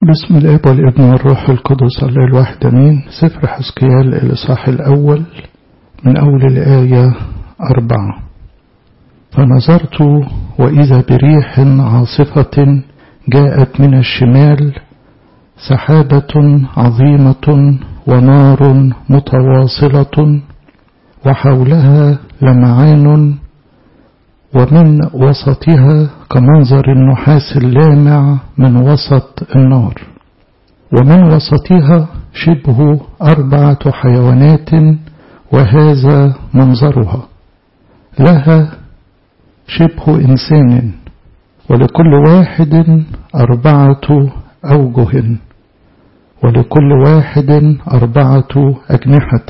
بسم الاب والابن والروح القدس الله الواحد امين سفر حسقيال الاصحاح الاول من اول الايه اربعه فنظرت واذا بريح عاصفه جاءت من الشمال سحابه عظيمه ونار متواصله وحولها لمعان ومن وسطها كمنظر النحاس اللامع من وسط النار ومن وسطها شبه أربعة حيوانات وهذا منظرها لها شبه إنسان ولكل واحد أربعة أوجه ولكل واحد أربعة أجنحة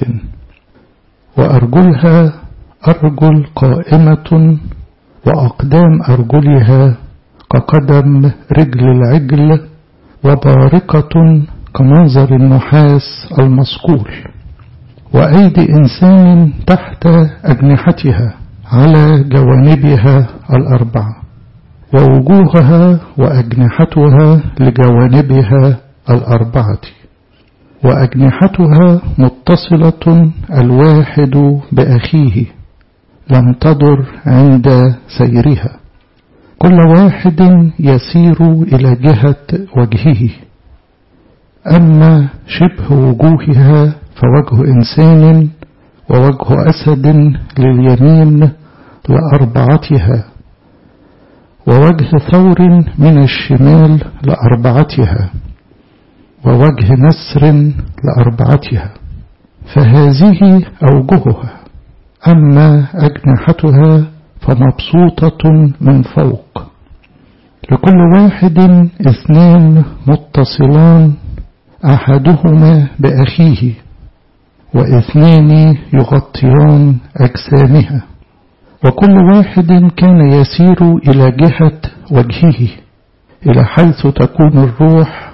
وأرجلها أرجل قائمة وأقدام أرجلها كقدم رجل العجل وبارقة كمنظر النحاس المصقول وأيدي إنسان تحت أجنحتها على جوانبها الأربعة ووجوهها وأجنحتها لجوانبها الأربعة وأجنحتها متصلة الواحد بأخيه لم تضر عند سيرها كل واحد يسير إلى جهة وجهه أما شبه وجوهها فوجه إنسان ووجه أسد لليمين لأربعتها ووجه ثور من الشمال لأربعتها ووجه نسر لأربعتها فهذه أوجهها أما أجنحتها فمبسوطة من فوق لكل واحد اثنان متصلان أحدهما بأخيه واثنان يغطيان أجسامها وكل واحد كان يسير إلى جهة وجهه إلى حيث تكون الروح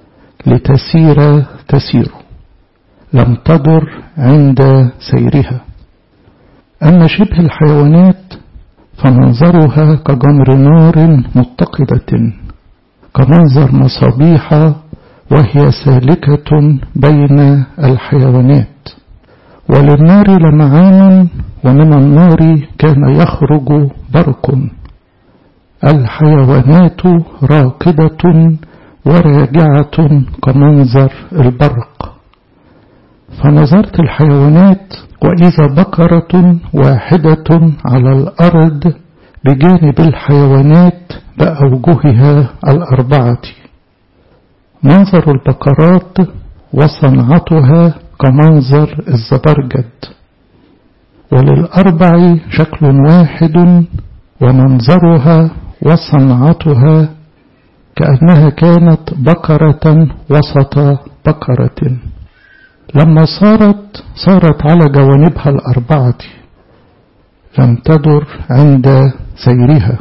لتسير تسير لم تضر عند سيرها أما شبه الحيوانات فمنظرها كجمر نار متقدة كمنظر مصابيح وهي سالكة بين الحيوانات وللنار لمعان ومن النار كان يخرج برق الحيوانات راكدة وراجعة كمنظر البرق فنظرت الحيوانات وإذا بقرة واحدة على الأرض بجانب الحيوانات بأوجهها الأربعة منظر البقرات وصنعتها كمنظر الزبرجد وللأربع شكل واحد ومنظرها وصنعتها كأنها كانت بقرة وسط بقرة لما صارت صارت على جوانبها الأربعة لم تدر عند سيرها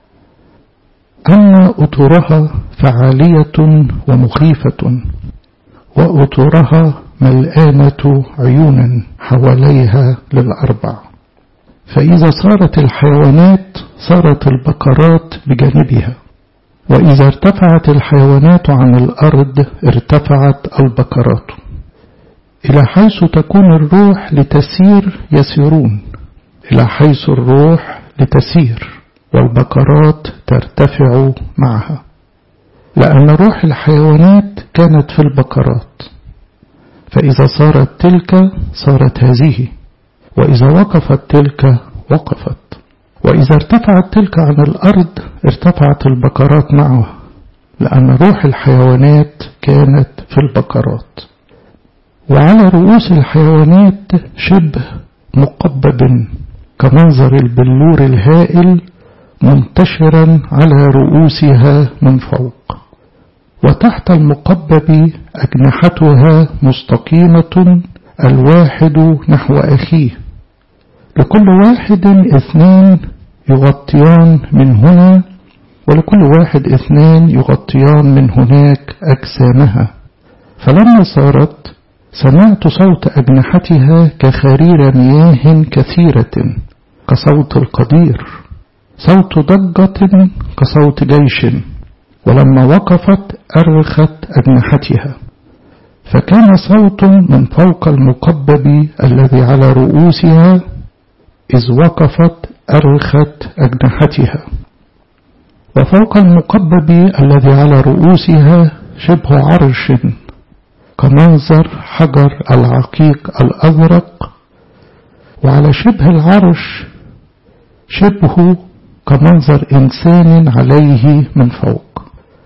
أما أطرها فعالية ومخيفة وأطرها ملآنة عيونا حواليها للأربع فإذا صارت الحيوانات صارت البقرات بجانبها وإذا ارتفعت الحيوانات عن الأرض ارتفعت البقرات إلى حيث تكون الروح لتسير يسيرون إلى حيث الروح لتسير والبقرات ترتفع معها لأن روح الحيوانات كانت في البقرات فإذا صارت تلك صارت هذه وإذا وقفت تلك وقفت وإذا ارتفعت تلك عن الأرض ارتفعت البقرات معها لأن روح الحيوانات كانت في البقرات وعلى رؤوس الحيوانات شبه مقبب كمنظر البلور الهائل منتشرا على رؤوسها من فوق وتحت المقبب أجنحتها مستقيمة الواحد نحو أخيه لكل واحد اثنان يغطيان من هنا ولكل واحد اثنان يغطيان من هناك أجسامها فلما صارت سمعت صوت أجنحتها كخرير مياه كثيرة كصوت القدير صوت ضجة كصوت جيش ولما وقفت أرخت أجنحتها فكان صوت من فوق المقبب الذي على رؤوسها إذ وقفت أرخت أجنحتها وفوق المقبب الذي على رؤوسها شبه عرش كمنظر حجر العقيق الأزرق وعلى شبه العرش شبه كمنظر إنسان عليه من فوق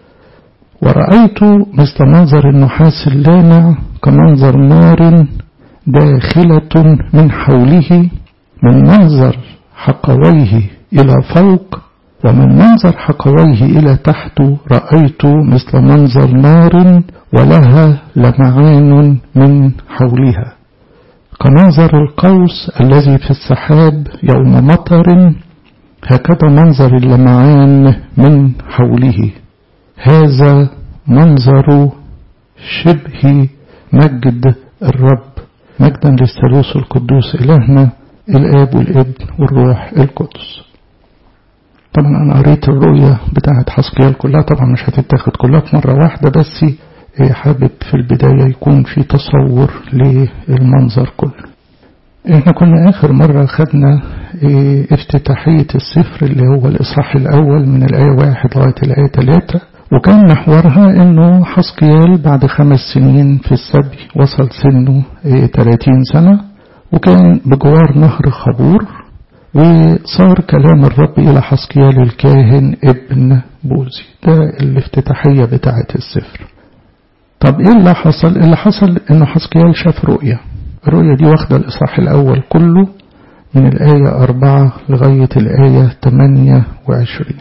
ورأيت مثل منظر النحاس اللامع كمنظر نار داخلة من حوله من منظر حقويه إلى فوق ومن منظر حقويه إلى تحت رأيت مثل منظر نار ولها لمعان من حولها كمنظر القوس الذي في السحاب يوم مطر هكذا منظر اللمعان من حوله هذا منظر شبه مجد الرب مجدا للثالوث القدوس إلهنا الآب والابن والروح القدس طبعا أنا قريت الرؤية بتاعة حسقيال كلها طبعا مش هتتاخد كلها في مرة واحدة بس حابب في البداية يكون في تصور للمنظر كله احنا كنا آخر مرة خدنا افتتاحية السفر اللي هو الإصحاح الأول من الآية واحد لغاية الآية ثلاثة وكان محورها انه حسقيال بعد خمس سنين في السبي وصل سنه 30 سنة وكان بجوار نهر خبور وصار كلام الرب إلى حسقيال الكاهن ابن بوزي ده الافتتاحية بتاعة السفر طب ايه اللي حصل اللي حصل انه حسقيال شاف رؤية الرؤية دي واخدة الإصحاح الأول كله من الآية أربعة لغاية الآية تمانية وعشرين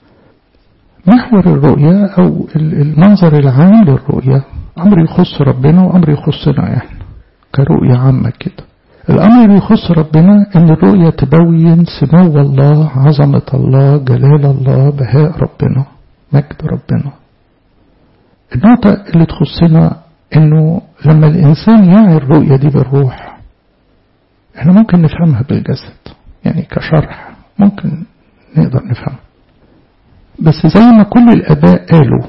محور الرؤية أو المنظر العام للرؤية أمر يخص ربنا وأمر يخصنا إحنا كرؤية عامة كده الأمر اللي يخص ربنا إن الرؤية تبين سمو الله عظمة الله جلال الله بهاء ربنا مجد ربنا النقطة اللي تخصنا إنه لما الإنسان يعي الرؤية دي بالروح إحنا ممكن نفهمها بالجسد يعني كشرح ممكن نقدر نفهمها بس زي ما كل الآباء قالوا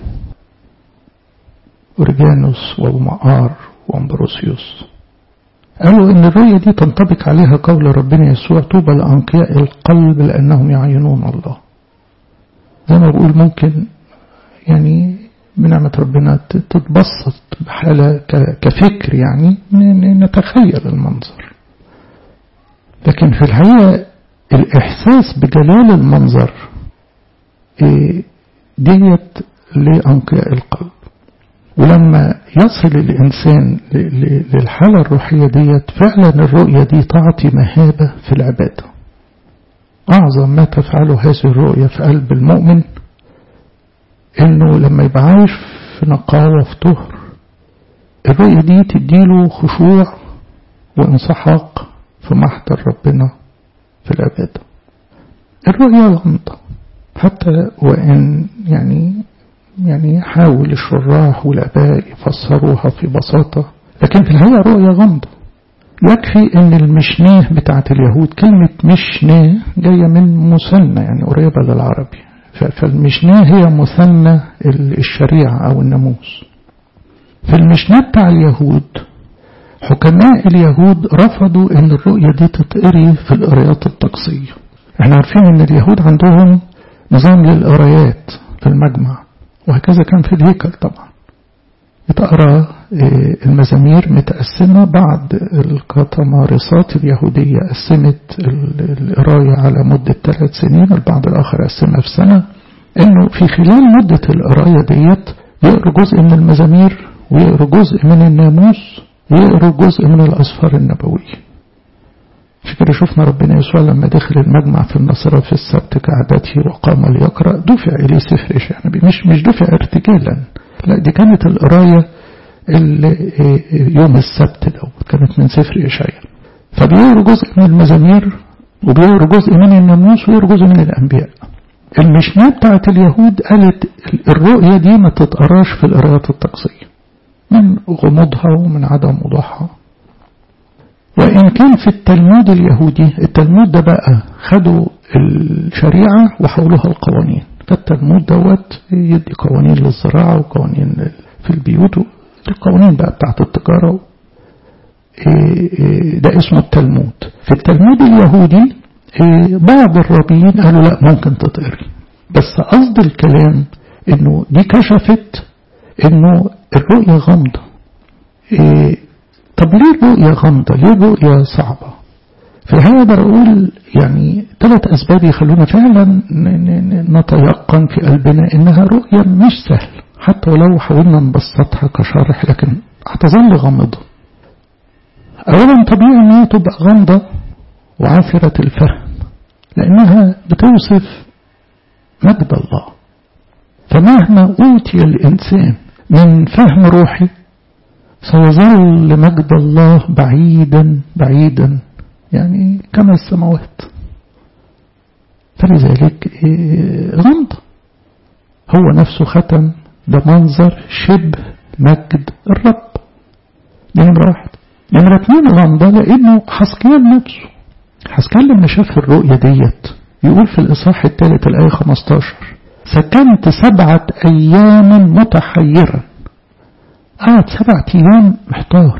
أورجانوس والمعار وأمبروسيوس قالوا إن الرؤية دي تنطبق عليها قول ربنا يسوع طوبى لأنقياء القلب لأنهم يعينون الله زي ما بقول ممكن يعني بنعمة ربنا تتبسط بحالة كفكر يعني نتخيل المنظر لكن في الحقيقة الإحساس بجلال المنظر ديت لأنقياء القلب ولما يصل الإنسان للحالة الروحية ديت فعلا الرؤية دي تعطي مهابة في العبادة أعظم ما تفعله هذه الرؤية في قلب المؤمن إنه لما يبقى عايش في نقاوة في طهر الرؤية دي تديله خشوع وانسحاق في محضر ربنا في العبادة الرؤية غامضة حتى وإن يعني يعني يحاول الشراح والآباء يفسروها في بساطة لكن في الحقيقة رؤية غامضة يكفي ان المشناه بتاعت اليهود كلمة مشناه جاية من مثنى يعني قريبة للعربي فالمشناه هي مثنى الشريعة أو الناموس في المشناه بتاع اليهود حكماء اليهود رفضوا ان الرؤية دي تتقري في القرايات الطقسية احنا عارفين ان اليهود عندهم نظام للقرايات في المجمع وهكذا كان في الهيكل طبعا بتقرا المزامير متقسمة بعض الكتمارسات اليهودية قسمت القراية على مدة ثلاث سنين البعض الآخر قسمها في سنة إنه في خلال مدة القراية ديت يقروا جزء من المزامير ويقروا جزء من الناموس ويقروا جزء من الأسفار النبوية عشان كده شفنا ربنا يسوع لما دخل المجمع في النصارى في السبت كعادته وقام ليقرأ دفع إليه سفر إشعياء مش مش دفع ارتجالا لا دي كانت القراية يوم السبت دوت كانت من سفر إشعياء فبيقروا جزء من المزامير وبيقروا جزء من الناموس ويقروا جزء من الأنبياء المشناه بتاعت اليهود قالت الرؤية دي ما تتقراش في القراءات الطقسية من غموضها ومن عدم وضوحها وإن كان في التلمود اليهودي التلمود ده بقى خدوا الشريعة وحولوها القوانين فالتلمود دوت يدي قوانين للزراعة وقوانين في البيوت القوانين بقى بتاعت التجارة ده اسمه التلمود في التلمود اليهودي بعض الرابيين قالوا لا ممكن تتقري بس قصد الكلام انه دي كشفت انه الرؤية غامضة طب ليه الرؤية غامضة ليه الرؤية صعبة في الحقيقة أقدر أقول يعني ثلاث أسباب يخلونا فعلا نتيقن في قلبنا إنها رؤية مش سهلة حتى ولو حاولنا نبسطها كشرح لكن هتظل غامضة أولا طبيعي إنها تبقى غامضة وعاثرة الفهم لأنها بتوصف مجد الله فمهما أوتي الإنسان من فهم روحي سيظل مجد الله بعيدا بعيدا يعني كما السماوات فلذلك غمض هو نفسه ختم ده منظر شبه مجد الرب دي نمرة واحد نمرة اتنين غمضة لأنه حسكيان نفسه حسكيان لما شاف الرؤية ديت يقول في الإصحاح الثالث الآية 15 سكنت سبعة أيام متحيرا قعد سبعة أيام محتار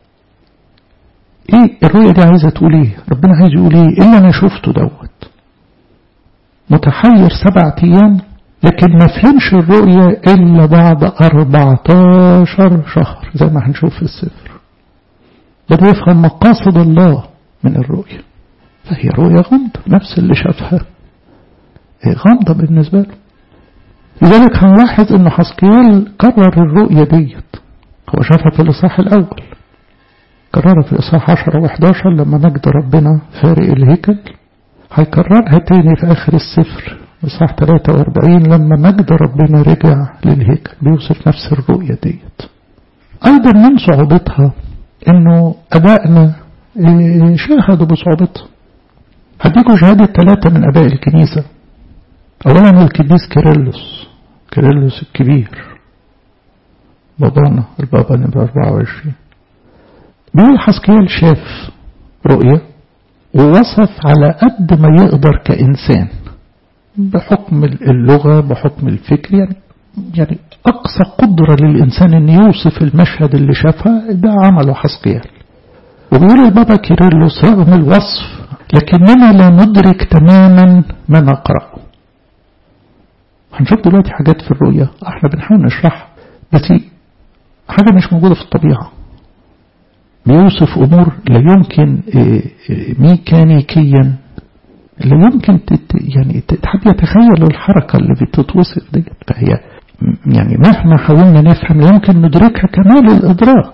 ايه الرؤية دي عايزة تقول ايه ربنا عايز يقول ايه اللي انا شفته دوت متحير سبعة ايام لكن ما فهمش الرؤية الا بعد 14 شهر زي ما هنشوف في السفر بدأ يفهم مقاصد الله من الرؤية فهي رؤية غامضة نفس اللي شافها غامضة بالنسبة له لذلك هنلاحظ ان حسقيال كرر الرؤية ديت هو شافها في الإصحاح الأول كررها في إصحاح 10 و11 لما مجد ربنا فارق الهيكل هيكررها تاني في آخر السفر إصحاح 43 لما مجد ربنا رجع للهيكل بيوصف نفس الرؤية ديت أيضا من صعوبتها إنه أبائنا شاهدوا بصعوبتها هديكوا شهادة ثلاثة من أباء الكنيسة أولا القديس كيرلس كيرلس الكبير بابانا البابا نمرة 24 بيقول حسكيال شاف رؤية ووصف على قد ما يقدر كإنسان بحكم اللغة بحكم الفكر يعني يعني أقصى قدرة للإنسان أن يوصف المشهد اللي شافها ده عمله حسقيال وبيقول البابا كيرلس رغم الوصف لكننا لا ندرك تماما ما نقرأه هنشوف دلوقتي حاجات في الرؤية احنا بنحاول نشرحها بس حاجة مش موجودة في الطبيعة بيوصف أمور لا يمكن ميكانيكيا لا يمكن يعني حد يتخيل الحركة اللي بتتوصف دي فهي يعني مهما حاولنا نفهم لا يمكن ندركها كمال الإدراك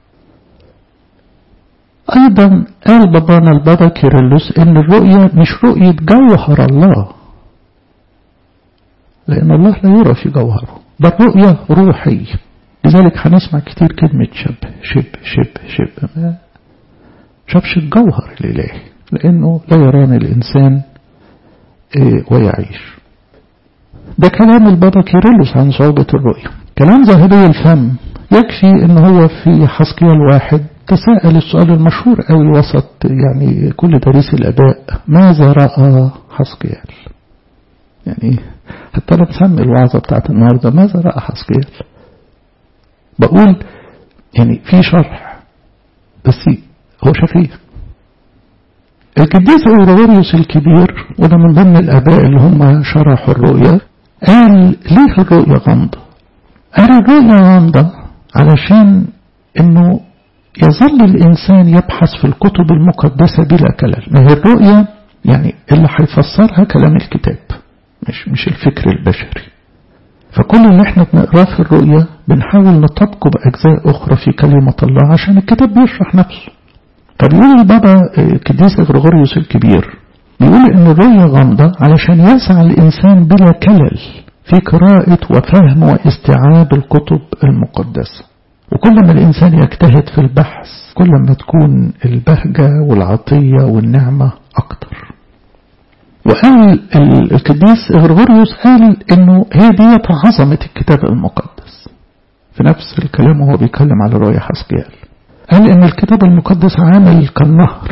أيضا قال بابانا البابا كيرلس إن الرؤية مش رؤية جوهر الله لأن الله لا يرى في جوهره ده الرؤية روحية لذلك هنسمع كتير كلمة شب شب شب شب ما شافش الجوهر الإلهي لأنه لا يران الإنسان إيه ويعيش ده كلام البابا كيرلس عن صعوبة الرؤية كلام ذهبي الفم يكفي ان هو في حسقيال واحد تساءل السؤال المشهور قوي وسط يعني كل دارس الأداء ماذا رأى حسقيال يعني حتى انا بسمي الوعظة بتاعت النهاردة ماذا رأى حسقيال بقول يعني في شرح بس هو شفيف القديس أوروريوس الكبير وده من ضمن الآباء اللي هم شرحوا الرؤيا قال ليه الرؤيا غامضة قال الرؤيا غامضة علشان انه يظل الإنسان يبحث في الكتب المقدسة بلا كلل ما هي الرؤيا يعني اللي هيفسرها كلام الكتاب مش مش الفكر البشري فكل اللي احنا بنقراه في الرؤيا بنحاول نطبقه بأجزاء أخرى في كلمة الله عشان الكتاب بيشرح نفسه فبيقول البابا قديس غريغوريوس الكبير بيقول ان الرؤيا غامضة علشان يسعى الإنسان بلا كلل في قراءة وفهم واستيعاب الكتب المقدسة وكل ما الإنسان يجتهد في البحث كل ما تكون البهجة والعطية والنعمة أكتر وقال القديس غرغوريوس قال انه هي دي عظمة الكتاب المقدس في نفس الكلام وهو بيتكلم على رؤيا حسقيال قال ان الكتاب المقدس عامل كالنهر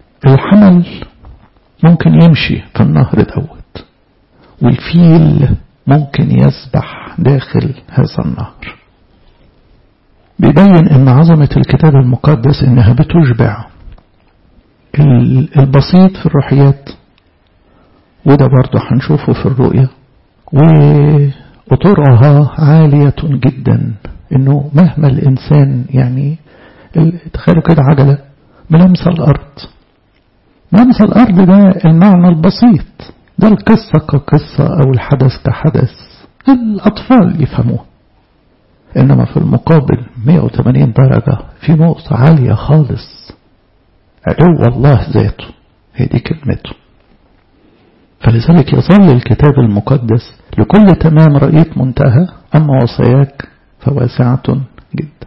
الحمل ممكن يمشي في النهر دوت والفيل ممكن يسبح داخل هذا النهر بيبين ان عظمة الكتاب المقدس انها بتشبع البسيط في الروحيات وده برضه هنشوفه في الرؤية وطرقها عالية جدا انه مهما الانسان يعني تخيلوا كده عجلة ملامسة الارض ملامسة الارض ده المعنى البسيط ده القصة كقصة او الحدث كحدث الاطفال يفهموه انما في المقابل 180 درجة في نقطة عالية خالص علو الله ذاته هي دي كلمته فلذلك يظل الكتاب المقدس لكل تمام رأيت منتهى أما وصاياك فواسعة جدا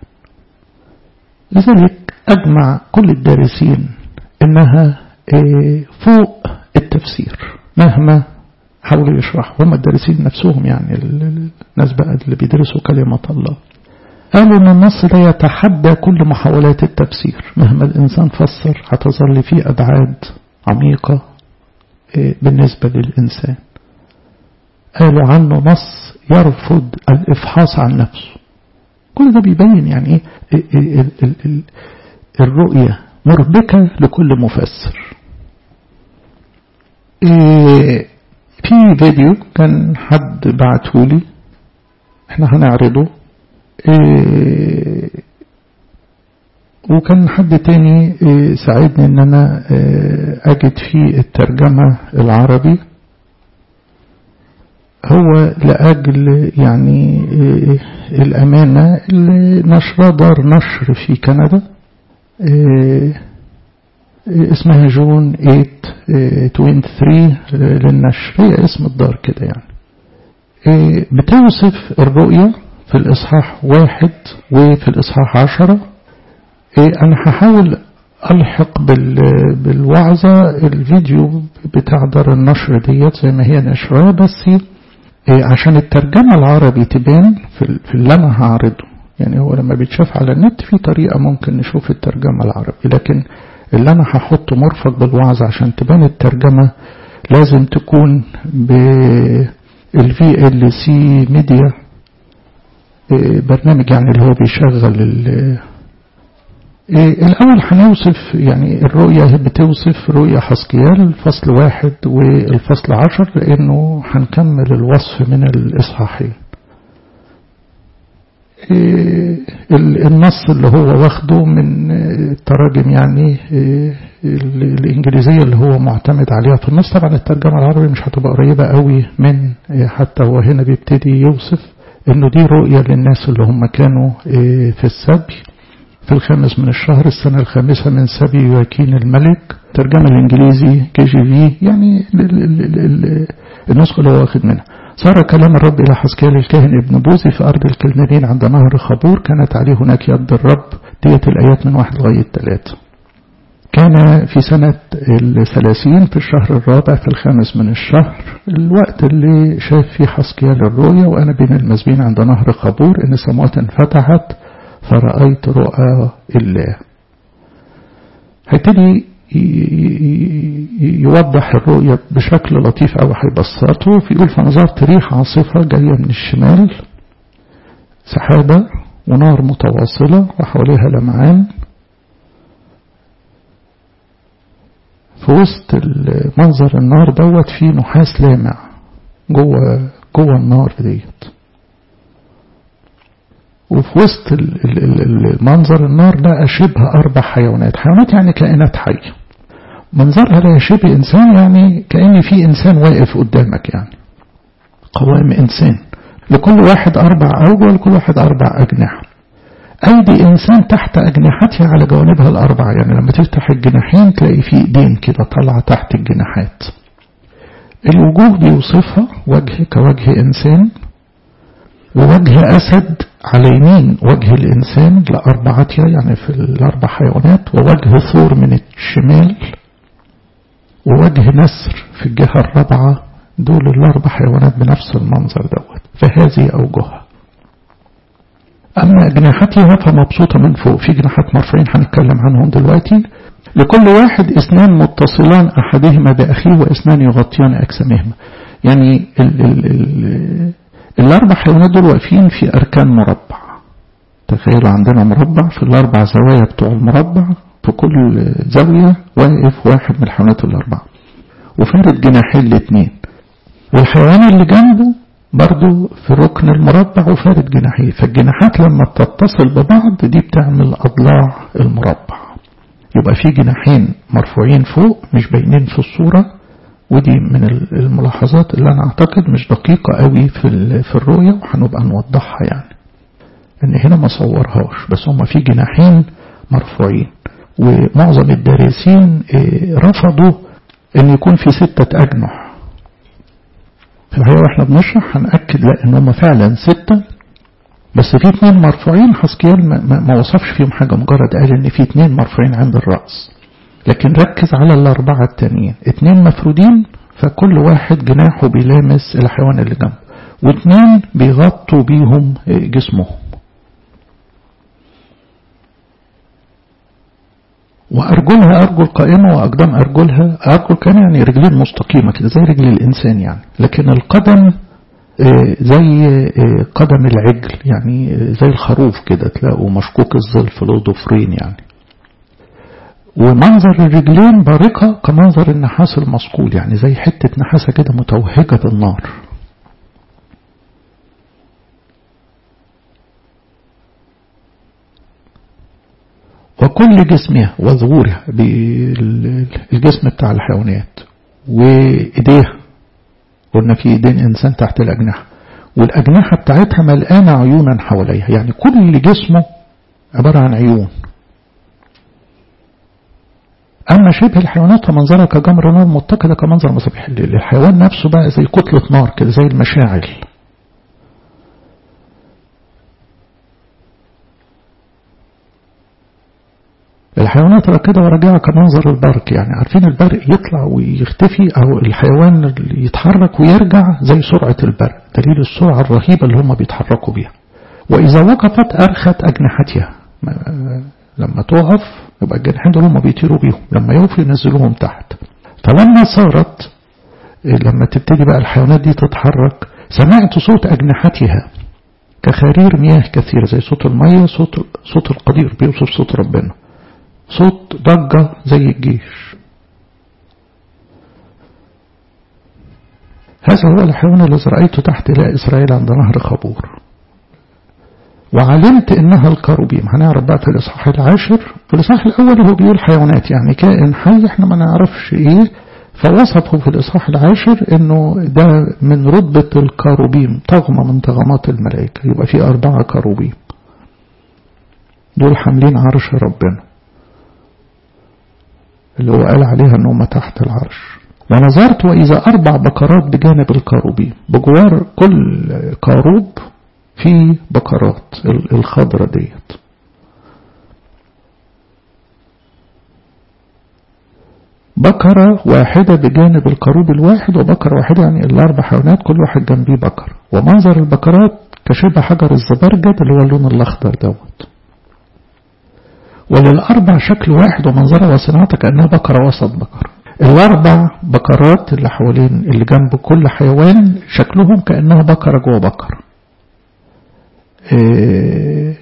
لذلك أجمع كل الدارسين إنها فوق التفسير مهما حاولوا يشرحوا هم الدارسين نفسهم يعني الناس بقى اللي بيدرسوا كلمة الله قالوا ان النص ده يتحدى كل محاولات التفسير مهما الانسان فسر هتظل فيه ابعاد عميقة بالنسبة للانسان قالوا عنه نص يرفض الافحاص عن نفسه كل ده بيبين يعني ايه الرؤية مربكة لكل مفسر إيه في فيديو كان حد بعتهولي احنا هنعرضه إيه وكان حد تاني إيه ساعدني ان انا إيه اجد فيه الترجمة العربي هو لأجل يعني الأمانة اللي نشرة دار نشر في كندا اسمها جون 823 للنشر هي اسم الدار كده يعني بتوصف الرؤية في الإصحاح واحد وفي الإصحاح عشرة أنا هحاول ألحق بالوعظة الفيديو بتاع دار النشر ديت زي ما هي نشرها بس عشان الترجمة العربي تبان في اللي أنا هعرضه يعني هو لما بيتشاف على النت في طريقة ممكن نشوف الترجمة العربي لكن اللي أنا هحطه مرفق بالوعظ عشان تبان الترجمة لازم تكون بالفي ال سي ميديا برنامج يعني اللي هو بيشغل الأول هنوصف يعني الرؤية بتوصف رؤية حسكيال الفصل واحد والفصل عشر لأنه هنكمل الوصف من الإصحاحين النص اللي هو واخده من التراجم يعني الإنجليزية اللي هو معتمد عليها في النص طبعا الترجمة العربي مش هتبقى قريبة قوي من حتى هو هنا بيبتدي يوصف انه دي رؤية للناس اللي هم كانوا في السبي في الخامس من الشهر السنة الخامسة من سبي يواكين الملك ترجمة الإنجليزي كي جي في يعني النسخة اللي هو واخد منها صار كلام الرب إلى حسكيال الكاهن ابن بوزي في أرض الكلمدين عند نهر خبور كانت عليه هناك يد الرب ديت الآيات من واحد لغاية ثلاثة كان في سنة الثلاثين في الشهر الرابع في الخامس من الشهر الوقت اللي شاف فيه حسكيال الرؤيا وأنا بين المسبين عند نهر خبور إن السماوات انفتحت فرأيت رؤى الله هيبتدي يوضح الرؤية بشكل لطيف أو هيبسطه فيقول فنظرت ريح عاصفة جاية من الشمال سحابة ونار متواصلة وحواليها لمعان في وسط منظر النار دوت في نحاس لامع جوه جوه النار ديت وفي وسط المنظر النار ده شبه أربع حيوانات حيوانات يعني كائنات حية منظرها لا شبه إنسان يعني كأن في إنسان واقف قدامك يعني قوام إنسان لكل واحد أربع أوجه ولكل واحد أربع أجنحة أيدي إنسان تحت أجنحتها على جوانبها الأربعة يعني لما تفتح الجناحين تلاقي في إيدين كده طالعة تحت الجناحات الوجوه بيوصفها وجه كوجه إنسان ووجه أسد على يمين وجه الإنسان لأربعتها يعني في الأربع حيوانات ووجه ثور من الشمال ووجه نسر في الجهة الرابعة دول الأربع حيوانات بنفس المنظر دوت فهذه أوجهها أما أجنحتها فمبسوطة من فوق في جناحات مرفوعين هنتكلم عنهم دلوقتي لكل واحد اثنان متصلان أحدهما بأخيه واثنان يغطيان أجسامهما يعني ال ال ال الأربع حيوانات دول واقفين في أركان مربع تخيلوا عندنا مربع في الأربع زوايا بتوع المربع في كل زاوية واقف واحد من الحيوانات الأربعة وفارد جناحين الاثنين والحيوان اللي جنبه برضو في ركن المربع وفارد جناحيه فالجناحات لما بتتصل ببعض دي بتعمل أضلاع المربع يبقى في جناحين مرفوعين فوق مش باينين في الصورة ودي من الملاحظات اللي أنا أعتقد مش دقيقة قوي في في الرؤية وهنبقى نوضحها يعني إن هنا ما صورهاش بس هما في جناحين مرفوعين ومعظم الدارسين رفضوا إن يكون في ستة أجنح في الحقيقة واحنا بنشرح هنأكد لا إن هما فعلا ستة بس في اثنين مرفوعين حسكيال ما, ما, ما وصفش فيهم حاجة مجرد قال إن في اثنين مرفوعين عند الرأس لكن ركز على الأربعة التانيين اتنين مفرودين فكل واحد جناحه بيلامس الحيوان اللي جنبه واتنين بيغطوا بيهم جسمهم وأرجلها أرجل قائمة وأقدام أرجلها أرجل كان يعني رجلين مستقيمة كده زي رجل الإنسان يعني لكن القدم زي قدم العجل يعني زي الخروف كده تلاقوا مشكوك الظلف له ضفرين يعني ومنظر الرجلين بارقة كمنظر النحاس المصقول يعني زي حتة نحاسة كده متوهجة بالنار وكل جسمها وظهورها بالجسم بتاع الحيوانات وإيديها قلنا في إيدين إنسان تحت الأجنحة والأجنحة بتاعتها ملقانة عيونا حواليها يعني كل جسمه عبارة عن عيون أما شبه الحيوانات فمنظرها كجمر نار متقدة كمنظر مصابيح الليل الحيوان نفسه بقى زي كتلة نار كده زي المشاعل الحيوانات راكده وراجعه كمنظر البرق يعني عارفين البرق يطلع ويختفي او الحيوان اللي يتحرك ويرجع زي سرعه البرق دليل السرعه الرهيبه اللي هم بيتحركوا بيها واذا وقفت ارخت اجنحتها لما تقف يبقى الجناحين دول هم بيطيروا بيهم لما يقفوا ينزلوهم تحت فلما صارت لما تبتدي بقى الحيوانات دي تتحرك سمعت صوت أجنحتها كخرير مياه كثيرة زي صوت المية صوت صوت القدير بيوصف صوت ربنا صوت ضجة زي الجيش هذا هو الحيوان الذي رأيته تحت إلى إسرائيل عند نهر خبور وعلمت انها الكروبيم هنعرف بقى في الاصحاح العاشر في الاصحاح الاول هو بيقول حيوانات يعني كائن حي احنا ما نعرفش ايه فوصفه في الاصحاح العاشر انه ده من رتبة الكروبيم طغمة من طغمات الملائكة يبقى في اربعة كروبيم دول حاملين عرش ربنا اللي هو قال عليها انهم تحت العرش ونظرت واذا اربع بقرات بجانب الكروبيم بجوار كل كروب في بقرات الخضرة ديت بقرة واحدة بجانب القروب الواحد وبقرة واحدة يعني الأربع حيوانات كل واحد جنبيه بقر ومنظر البقرات كشبه حجر الزبرجد اللي هو اللون الأخضر دوت وللأربع شكل واحد ومنظرها وصناعتها كأنها بقرة وسط بقر الأربع بقرات اللي حوالين اللي جنب كل حيوان شكلهم كأنها بقرة جوه بقرة إيه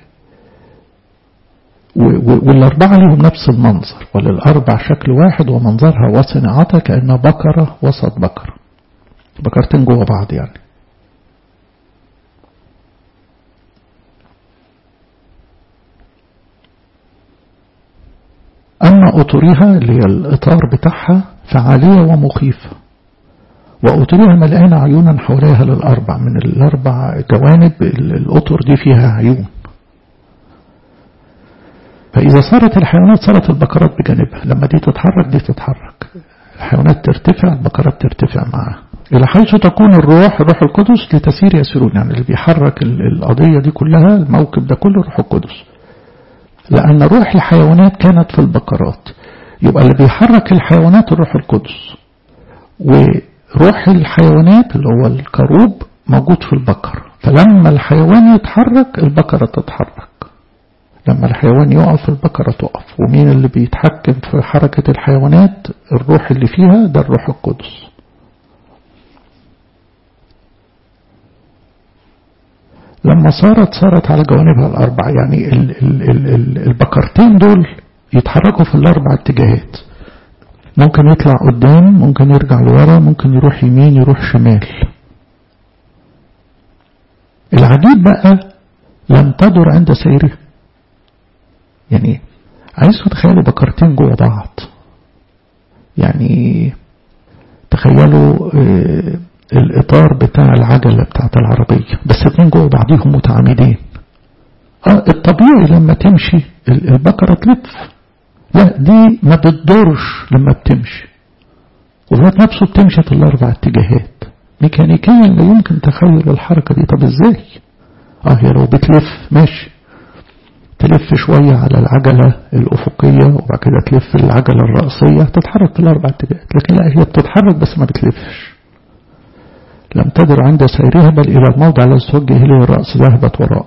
والأربعة لهم نفس المنظر وللأربع شكل واحد ومنظرها وصناعتها كأنها بقرة وسط بقرة بقرتين جوه بعض يعني أما أطريها اللي هي الإطار بتاعها فعالية ومخيفة وأطريها مليانة عيونا حواليها للأربع من الأربع جوانب الأطر دي فيها عيون فإذا صارت الحيوانات صارت البقرات بجانبها لما دي تتحرك دي تتحرك الحيوانات ترتفع البقرات ترتفع معها إلى حيث تكون الروح الروح القدس لتسير يسيرون يعني اللي بيحرك القضية دي كلها الموكب ده كله الروح القدس لأن روح الحيوانات كانت في البقرات يبقى اللي بيحرك الحيوانات الروح القدس وروح الحيوانات اللي هو الكروب موجود في البقر فلما الحيوان يتحرك البقرة تتحرك لما الحيوان يقف البقرة تقف ومين اللي بيتحكم في حركة الحيوانات الروح اللي فيها ده الروح القدس لما صارت صارت على جوانبها الأربع يعني ال ال ال ال البكرتين دول يتحركوا في الأربع اتجاهات ممكن يطلع قدام ممكن يرجع لورا ممكن يروح يمين يروح شمال العجيب بقى لم تدر عند سيرها يعني عايز تتخيلوا بكرتين جوه بعض يعني تخيلوا اه الإطار بتاع العجلة بتاعت العربية بس اتنين جوه بعضيهم متعامدين اه الطبيعي لما تمشي البكرة تلف لا دي ما بتدورش لما بتمشي والوقت نفسه بتمشي في الأربع اتجاهات ميكانيكيا لا يمكن تخيل الحركة دي طب ازاي اه هي لو بتلف ماشي تلف شوية على العجلة الأفقية وبعد كده تلف العجلة الرأسية تتحرك في الأربع اتجاهات لكن لا هي بتتحرك بس ما بتلفش لم تدر عند سيرها بل إلى الموضع الذي توجه إليه الرأس ذهبت وراءه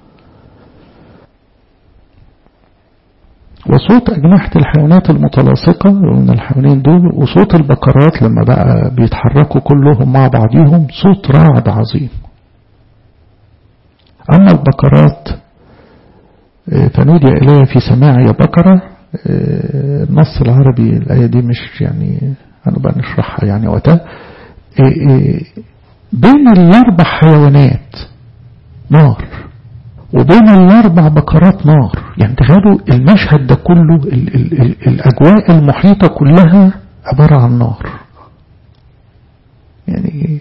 وصوت أجنحة الحيوانات المتلاصقة من الحيوانين دول وصوت البقرات لما بقى بيتحركوا كلهم مع بعضهم صوت رعد عظيم أما البقرات فنودي إليه في سماع يا بقرة النص العربي الآية دي مش يعني أنا بقى نشرحها يعني وقتها بين الأربع حيوانات نار وبين الأربع بقرات نار يعني تخيلوا المشهد ده كله ال ال ال الأجواء المحيطة كلها عبارة عن نار يعني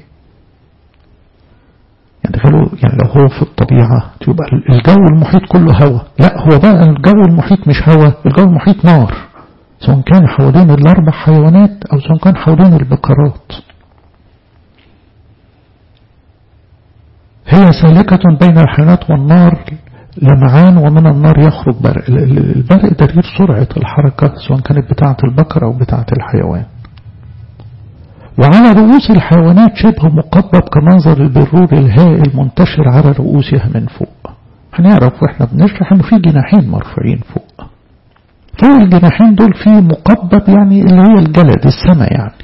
يعني تخيلوا يعني لو هو في الطبيعة تبقى الجو المحيط كله هواء لا هو بقى الجو المحيط مش هواء الجو المحيط نار سواء كان حوالين الأربع حيوانات أو سواء كان حوالين البقرات هي سالكة بين الحيوانات والنار لمعان ومن النار يخرج برق البرق دليل سرعة الحركة سواء كانت بتاعة البقر أو بتاعة الحيوان وعلى رؤوس الحيوانات شبه مقبب كمنظر البرور الهائل منتشر على رؤوسها من فوق هنعرف واحنا بنشرح انه في جناحين مرفوعين فوق فوق الجناحين دول في مقبب يعني اللي هي الجلد السماء يعني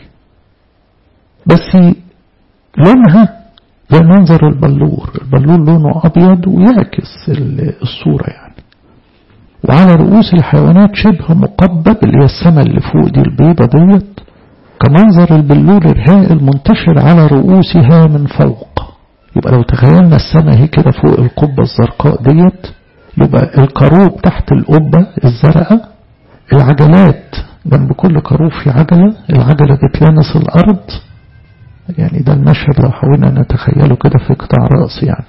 بس لونها زي منظر البلور البلور لونه أبيض ويعكس الصورة يعني وعلى رؤوس الحيوانات شبه مقبب اللي هي السماء اللي فوق دي البيضة ديت كمنظر البلور الهائل منتشر على رؤوسها من فوق يبقى لو تخيلنا السماء هي كده فوق القبة الزرقاء ديت يبقى الكروب تحت القبة الزرقاء العجلات جنب كل كروب في عجلة العجلة بتلامس الأرض يعني ده المشهد لو حاولنا نتخيله كده في قطاع رأس يعني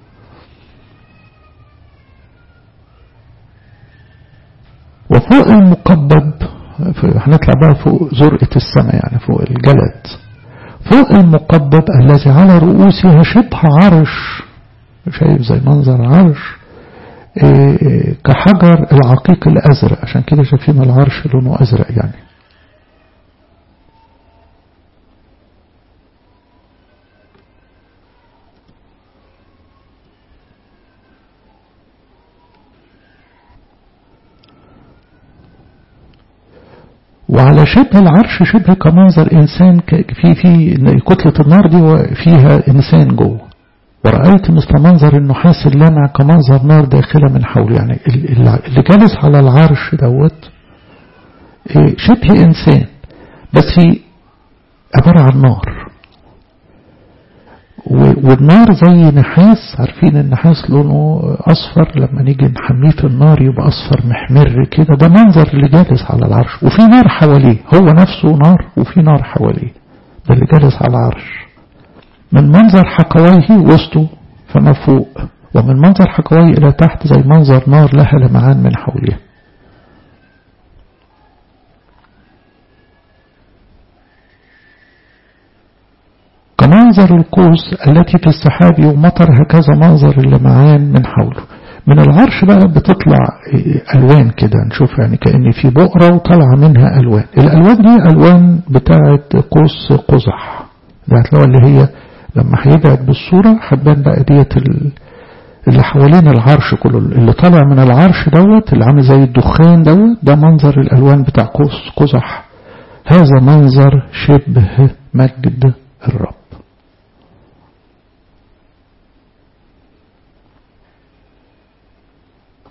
وفوق المقبب هنطلع بقى فوق زرقة السماء يعني فوق الجلد فوق المقبب الذي على رؤوسها شبه عرش شايف زي منظر عرش إيه كحجر العقيق الأزرق عشان كده شايفين العرش لونه أزرق يعني وعلى شبه العرش شبه كمنظر إنسان في في كتلة النار دي فيها إنسان جوه ورأيت مثل منظر النحاس اللامع كمنظر نار داخلة من حول يعني اللي جالس على العرش دوت شبه إنسان بس عبارة عن نار والنار زي نحاس عارفين النحاس لونه أصفر لما نيجي نحميه في النار يبقى أصفر محمر كده ده منظر اللي جالس على العرش وفي نار حواليه هو نفسه نار وفي نار حواليه ده اللي جالس على العرش من منظر حكويه وسطه فما فوق ومن منظر حكويه إلى تحت زي منظر نار لها لمعان من حوله كمنظر القوس التي في السحاب ومطر هكذا منظر اللمعان من حوله من العرش بقى بتطلع ألوان كده نشوف يعني كأن في بؤرة وطلع منها ألوان الألوان دي ألوان بتاعة قوس قزح ده هتلاقوا اللي هي لما هيبعد بالصورة هتبان بقى ديت اللي حوالين العرش كله اللي طالع من العرش دوت اللي عامل زي الدخان دوت ده منظر الألوان بتاع قوس قزح هذا منظر شبه مجد الرب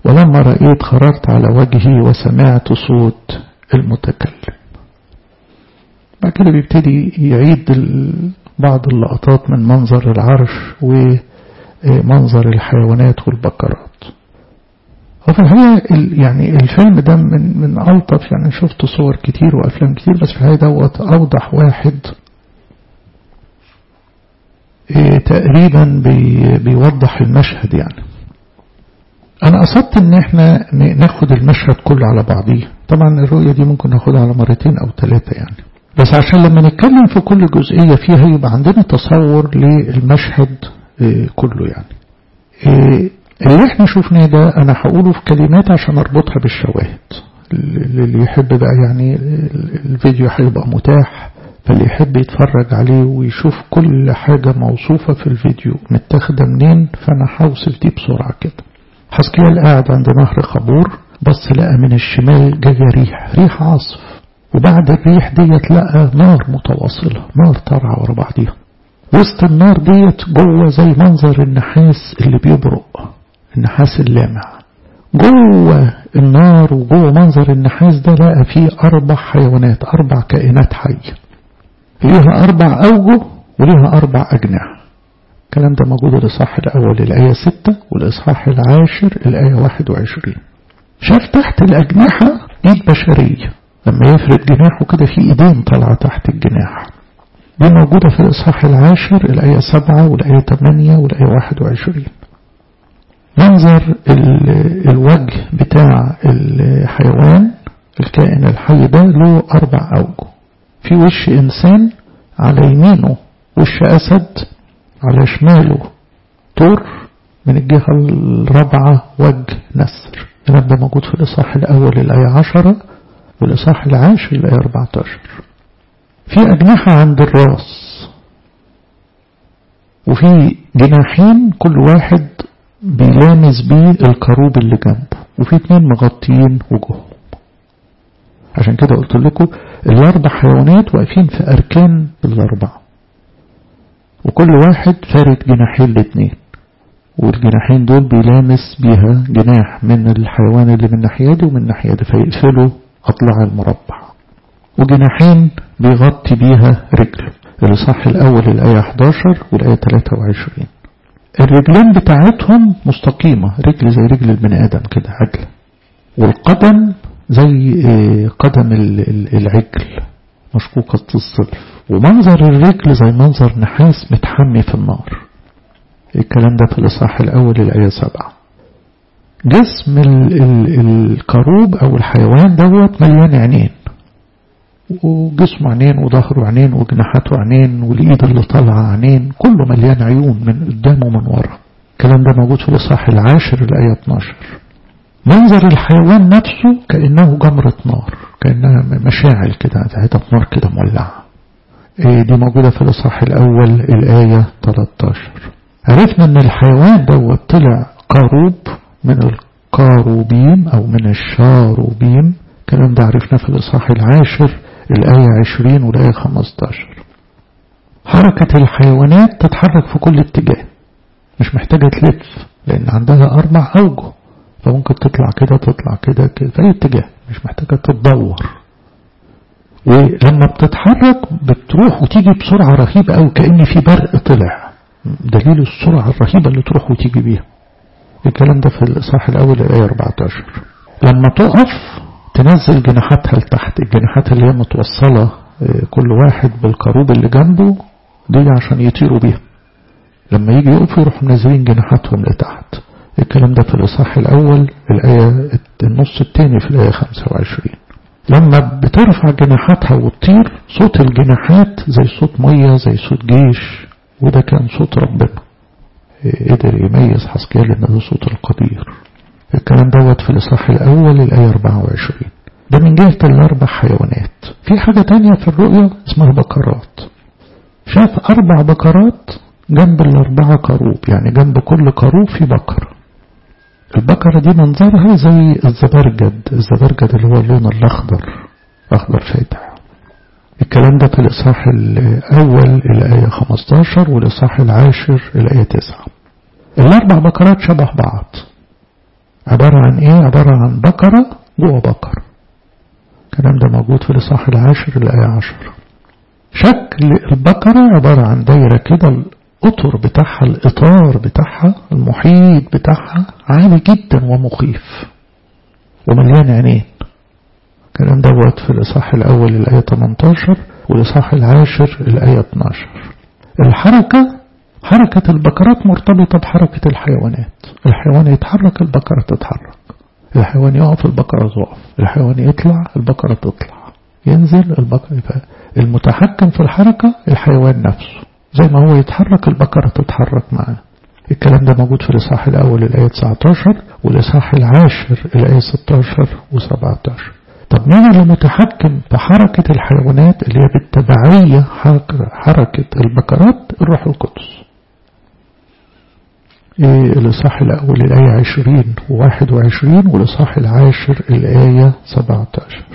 ولما رأيت خررت على وجهي وسمعت صوت المتكلم بعد كده بيبتدي يعيد بعض اللقطات من منظر العرش ومنظر الحيوانات والبقرات وفي الحقيقة يعني الفيلم ده من من ألطف يعني شفت صور كتير وأفلام كتير بس في الحقيقة دوت أوضح واحد تقريبا بي بيوضح المشهد يعني أنا قصدت إن إحنا ناخد المشهد كله على بعضيه طبعا الرؤية دي ممكن ناخدها على مرتين أو ثلاثة يعني بس عشان لما نتكلم في كل جزئية فيها يبقى عندنا تصور للمشهد كله يعني اللي احنا شفناه ده انا هقوله في كلمات عشان اربطها بالشواهد اللي يحب بقى يعني الفيديو هيبقى متاح فاللي يحب يتفرج عليه ويشوف كل حاجة موصوفة في الفيديو متاخدة منين فانا هوصل دي بسرعة كده حسكيال قاعد عند نهر خبور بص لقى من الشمال جاية ريح ريح عاصف وبعد الريح ديت لقى نار متواصلة نار طالعة ورا بعضيها وسط النار ديت جوه زي منظر النحاس اللي بيبرق النحاس اللامع جوه النار وجوه منظر النحاس ده لقى فيه أربع حيوانات أربع كائنات حية ليها أربع أوجه وليها أربع أجنحة الكلام ده موجود الإصحاح الأول الآية 6 والإصحاح العاشر الآية 21 شاف تحت الأجنحة إيد بشرية لما يفرد جناحه كده في إيدين طالعة تحت الجناح دي موجودة في الإصحاح العاشر الآية 7 والآية 8 والآية 21 منظر الوجه بتاع الحيوان الكائن الحي ده له أربع أوجه في وش إنسان على يمينه وش أسد على شماله طور من الجهة الرابعة وجه نسر الكلام ده موجود في الإصحاح الأول الآية عشرة والإصحاح العاشر الآية 14 في أجنحة عند الراس وفي جناحين كل واحد بيلامس بيه الكروب اللي جنبه وفي اتنين مغطيين وجوههم عشان كده قلت لكم الأربع حيوانات واقفين في أركان الأربعة وكل واحد فارد جناحين الاتنين والجناحين دول بيلامس بيها جناح من الحيوان اللي من ناحية دي ومن ناحية دي فيقفلوا أضلاع المربع وجناحين بيغطي بيها رجل الإصحاح الأول الآية 11 والآية 23 الرجلين بتاعتهم مستقيمة رجل زي رجل البني آدم كده عجلة والقدم زي قدم العجل مشقوقة الصلف ومنظر الرجل زي منظر نحاس متحمي في النار الكلام ده في الإصحاح الأول الآية 7 جسم ال ال الكروب أو الحيوان دوت مليان عينين وجسمه عينين وظهره عينين وجناحاته عينين والإيد اللي طالعة عينين كله مليان عيون من قدام ومن ورا الكلام ده موجود في الإصحاح العاشر الآية 12 منظر الحيوان نفسه كأنه جمرة نار كأنها مشاعل كده حتة نار كده مولعة دي موجودة في الإصحاح الأول الآية 13 عرفنا ان الحيوان دوت طلع قاروب من القاروبيم او من الشاروبيم الكلام ده عرفناه في الاصحاح العاشر الايه 20 والايه 15 حركة الحيوانات تتحرك في كل اتجاه مش محتاجة تلف لان عندها اربع اوجه فممكن تطلع كده تطلع كده كده في اي اتجاه مش محتاجة تتدور ولما بتتحرك بتروح وتيجي بسرعة رهيبة أو كأن في برق طلع دليل السرعة الرهيبة اللي تروح وتيجي بيها الكلام ده في الإصحاح الأول الآية 14 لما تقف تنزل جناحاتها لتحت الجناحات اللي هي متوصلة كل واحد بالكروب اللي جنبه دي عشان يطيروا بيها لما يجي يقفوا يروحوا منزلين جناحاتهم لتحت الكلام ده في الإصحاح الأول الآية النص الثاني في الآية 25 لما بترفع جناحاتها وتطير صوت الجناحات زي صوت مية زي صوت جيش وده كان صوت ربنا قدر يميز حسكيال ان ده صوت القدير الكلام دوت في الإصحاح الأول الآية 24 ده من جهة الأربع حيوانات في حاجة تانية في الرؤية اسمها بكرات شاف أربع بكرات جنب الأربعة كروب يعني جنب كل كروب في بكرة البكرة دي منظرها زي الزبرجد الزبرجد اللي هو اللون الأخضر أخضر فاتح الكلام ده في الإصحاح الأول الآية 15 والإصحاح العاشر الآية 9 الأربع بكرات شبه بعض عبارة عن ايه عبارة عن بقرة جوه بقر الكلام ده موجود في الإصحاح العاشر الآية عشر شكل البقرة عبارة عن دايرة كده القطر بتاعها الإطار بتاعها المحيط بتاعها عالي جدا ومخيف ومليان عينين الكلام دوت في الإصحاح الأول الآية 18 والإصحاح العاشر الآية 12 الحركة حركة البقرات مرتبطة بحركة الحيوانات الحيوان يتحرك البقرة تتحرك الحيوان يقف البقرة تقف الحيوان يطلع البقرة تطلع ينزل البقرة يبقى المتحكم في الحركة الحيوان نفسه زي ما هو يتحرك البقرة تتحرك معاه الكلام ده موجود في الإصحاح الأول الآية 19 والإصحاح العاشر الآية 16 و17 طب مين اللي متحكم بحركة الحيوانات اللي هي بالتبعية حركة البقرات الروح القدس إيه الإصحاح الأول الآية 20 و21 والإصحاح العاشر الآية 17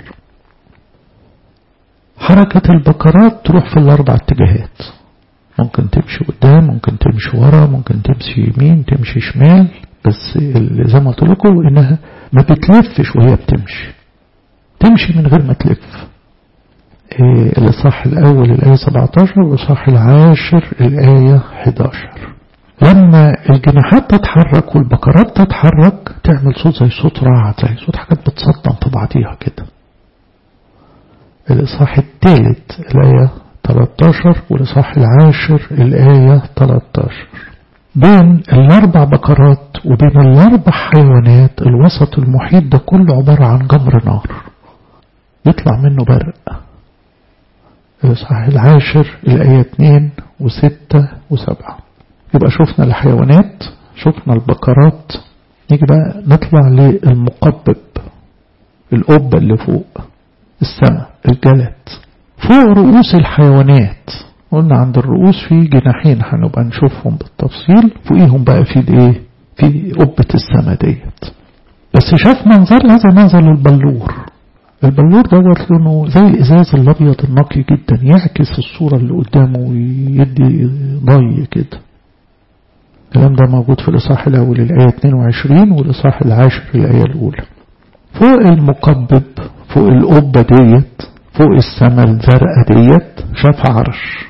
حركة البقرات تروح في الأربع اتجاهات ممكن تمشي قدام ممكن تمشي ورا ممكن تمشي يمين تمشي شمال بس زي ما قلت لكم إنها ما بتلفش وهي بتمشي تمشي من غير ما تلف إيه الإصحاح الأول الآية 17 والإصحاح العاشر الآية 11 لما الجناحات تتحرك والبقرات تتحرك تعمل صوت زي صوت رعد زي صوت حاجات بتصدم في بعضيها كده الإصحاح الثالث الآية 13 والإصحاح العاشر الآية 13 بين الأربع بقرات وبين الأربع حيوانات الوسط المحيط ده كله عبارة عن جمر نار يطلع منه برق الإصحاح العاشر الآية 2 و6 و7 يبقى شفنا الحيوانات شفنا البقرات نيجي بقى نطلع للمقبب القبة اللي فوق السماء الجلد فوق رؤوس الحيوانات قلنا عند الرؤوس في جناحين هنبقى نشوفهم بالتفصيل فوقيهم بقى في الايه في قبة السماء ديت بس شاف منظرها زي منظر البلور البلور دوت لونه زي الازاز الابيض النقي جدا يعكس الصورة اللي قدامه ويدي ضي كده الكلام ده موجود في الإصحاح الأول الآية 22 والإصحاح العاشر الآية الأولى فوق المقبب فوق القبة ديت فوق السماء الزرقاء ديت شاف عرش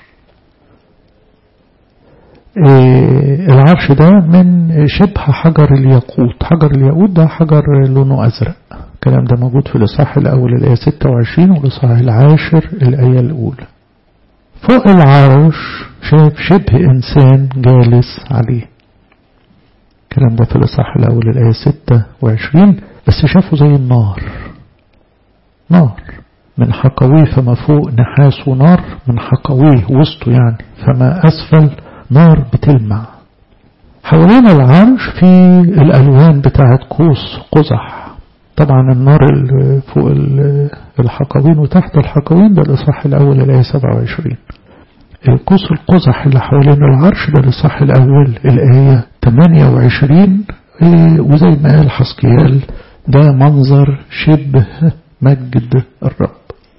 إيه العرش ده من شبه حجر الياقوت حجر الياقوت ده حجر لونه أزرق الكلام ده موجود في الإصحاح الأول الآية 26 والإصحاح العاشر الآية الأولى فوق العرش شاف شبه إنسان جالس عليه الكلام ده في الإصحاح الأول الآية 26 بس شافه زي النار نار من حقويه فما فوق نحاس ونار من حقويه وسطه يعني فما أسفل نار بتلمع حوالين العرش في الألوان بتاعت قوس قزح طبعا النار اللي فوق الحقوين وتحت الحقوين ده الإصحاح الأول الآية 27 قوس القزح اللي حوالين العرش ده الإصحاح الأول الآية 28 وزي ما قال حسكيال ده منظر شبه مجد الرب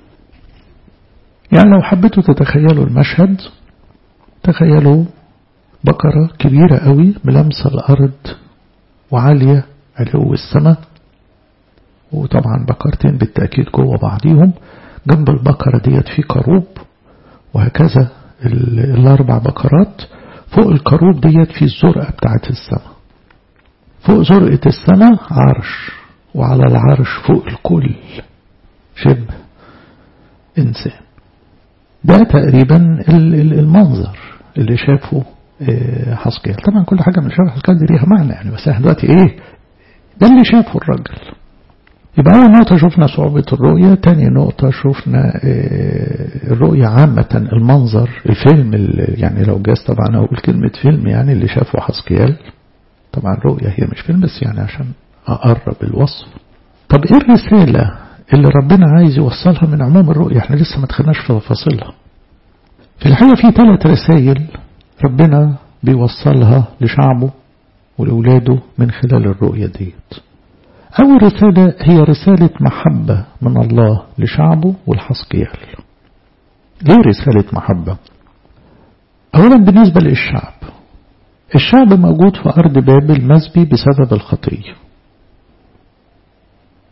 يعني لو حبيتوا تتخيلوا المشهد تخيلوا بقرة كبيرة قوي ملامسة الأرض وعالية علو السماء وطبعا بقرتين بالتأكيد جوه بعضيهم جنب البقرة ديت في كروب وهكذا الأربع بقرات فوق الكروب ديت في الزرقة بتاعت السماء فوق زرقة السماء عرش وعلى العرش فوق الكل شبه إنسان ده تقريبا المنظر اللي شافه حسكيل طبعا كل حاجة من شاف حسكيل دي ليها معنى يعني بس احنا دلوقتي ايه ده اللي شافه الراجل يبقى أول نقطة شفنا صعوبة الرؤية تاني نقطة شفنا الرؤية عامة المنظر الفيلم يعني لو جاز طبعا أقول كلمة فيلم يعني اللي شافه حسكيال طبعا الرؤية هي مش فيلم بس يعني عشان أقرب الوصف طب إيه الرسالة اللي ربنا عايز يوصلها من عموم الرؤية احنا لسه ما دخلناش في تفاصيلها في الحقيقة في ثلاث رسائل ربنا بيوصلها لشعبه ولأولاده من خلال الرؤية ديت أول رسالة هي رسالة محبة من الله لشعبه والحسقيال ليه رسالة محبة أولا بالنسبة للشعب الشعب موجود في أرض بابل مسبي بسبب الخطية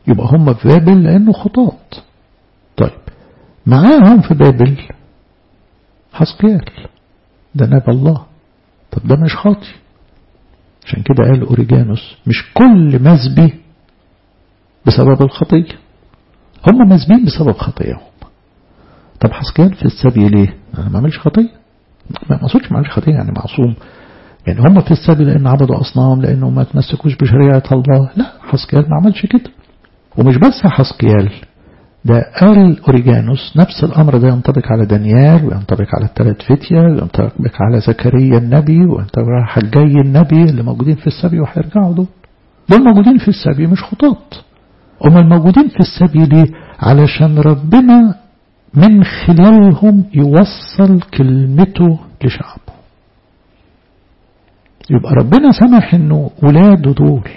يبقى هم في بابل لأنه خطاط طيب معاهم في بابل حسقيال ده نبى الله طب ده مش خاطي عشان كده قال أوريجانوس مش كل مسبي بسبب الخطية هم مسبين بسبب خطيئهم طب حسقيال في السبي ليه أنا ما عملش خطية ما أقصدش ما عملش خطية يعني معصوم يعني هم في السبي لأن عبدوا أصنام لأنه ما تمسكوش بشريعة الله لا حسقيال ما عملش كده ومش بس حسقيال ده قال أوريجانوس نفس الأمر ده ينطبق على دانيال وينطبق على الثلاث فتية وينطبق على زكريا النبي وينطبق على حجي النبي اللي موجودين في السبي وهيرجعوا دول دول موجودين في السبي مش خطاط هم الموجودين في السبي ليه علشان ربنا من خلالهم يوصل كلمته لشعبه يبقى ربنا سمح انه ولاده دول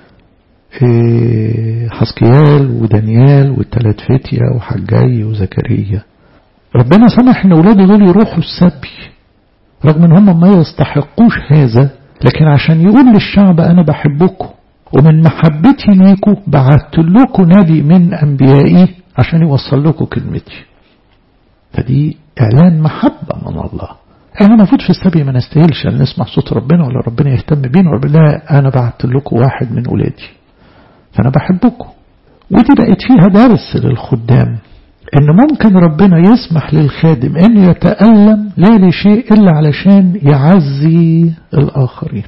حسكيال ودانيال والتلات فتية وحجاي وزكريا ربنا سمح ان ولاده دول يروحوا السبي رغم ان هم ما يستحقوش هذا لكن عشان يقول للشعب انا بحبكم ومن محبتي ليكم بعت لكم نبي من انبيائي عشان يوصل لكم كلمتي فدي اعلان محبة من الله احنا المفروض في السبي ما نستاهلش ان نسمع صوت ربنا ولا ربنا يهتم بينا ولا لا انا بعت لكم واحد من ولادي فأنا بحبكم ودي بقت فيها درس للخدام إن ممكن ربنا يسمح للخادم أن يتألم لا لشيء إلا علشان يعزي الآخرين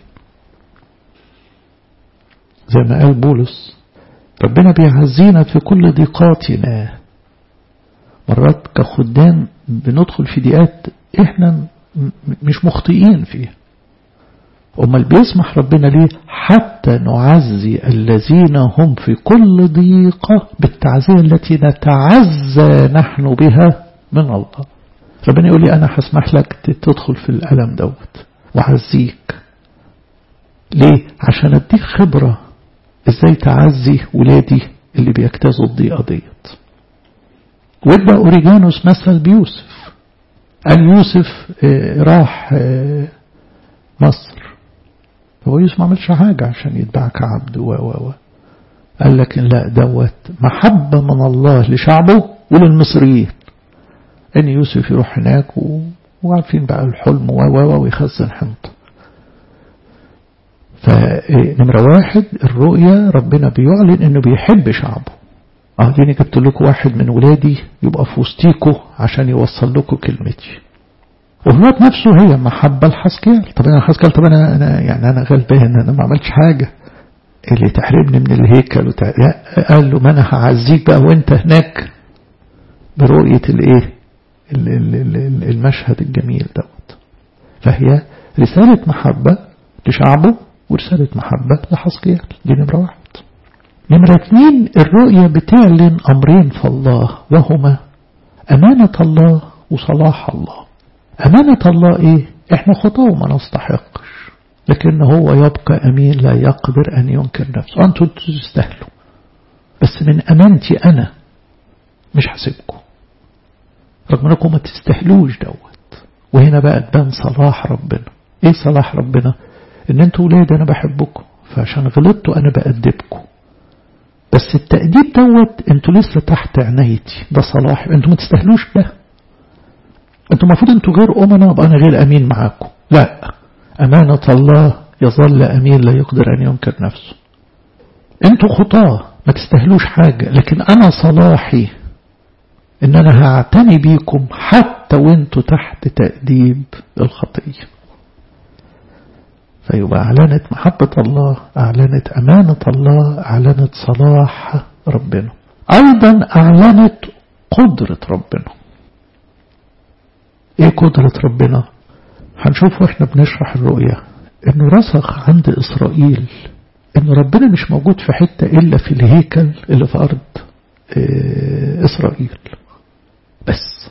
زي ما قال بولس ربنا بيعزينا في كل ضيقاتنا مرات كخدام بندخل في ضيقات احنا مش مخطئين فيها أمال بيسمح ربنا ليه حتى نعزي الذين هم في كل ضيقة بالتعزية التي نتعزى نحن بها من الله ربنا يقول لي أنا هسمح لك تدخل في الألم دوت وعزيك ليه عشان أديك خبرة إزاي تعزي ولادي اللي بيجتازوا الضيقة ديت وادى أوريجانوس مثل بيوسف قال يوسف راح مصر هو يوسف ما عملش حاجة عشان يتباع كعبد و و و قال لك لا دوت محبة من الله لشعبه وللمصريين ان يوسف يروح هناك و... وعارفين بقى الحلم و و ويخزن حنطة فنمرة واحد الرؤية ربنا بيعلن انه بيحب شعبه اه ديني جبت لكم واحد من ولادي يبقى في وسطيكوا عشان يوصل لكم كلمتي وفي الوقت نفسه هي محبة لحسكيال طب أنا حسكيال طب أنا, أنا يعني أنا غلبان أنا ما عملتش حاجة اللي تحرمني من الهيكل وتع... قال له ما أنا هعزيك بقى وأنت هناك برؤية الإيه المشهد الجميل دوت فهي رسالة محبة لشعبه ورسالة محبة لحسكيال دي نمرة واحد نمرة اثنين الرؤية بتعلن أمرين في الله وهما أمانة الله وصلاح الله أمانة الله إيه إحنا خطاة وما نستحقش لكن هو يبقى أمين لا يقدر أن ينكر نفسه أنتم تستاهلوا بس من أمانتي أنا مش هسيبكم رغم أنكم ما تستاهلوش دوت وهنا بقى تبان صلاح ربنا إيه صلاح ربنا إن أنتوا ولاد أنا بحبكم فعشان غلطتوا أنا بأدبكم بس التأديب دوت أنتوا لسه تحت عنايتي ده صلاح أنتوا ما تستاهلوش ده انتوا المفروض انتوا غير امنا ابقى انا غير امين معاكم لا امانة الله يظل امين لا يقدر ان ينكر نفسه انتوا خطاة ما تستاهلوش حاجة لكن انا صلاحي ان انا هعتني بيكم حتى وانتوا تحت تأديب الخطية فيبقى اعلنت محبة الله اعلنت امانة الله اعلنت صلاح ربنا ايضا اعلنت قدرة ربنا ايه قدرة ربنا هنشوف واحنا بنشرح الرؤية انه رسخ عند اسرائيل ان ربنا مش موجود في حتة الا في الهيكل اللي في ارض اه اسرائيل بس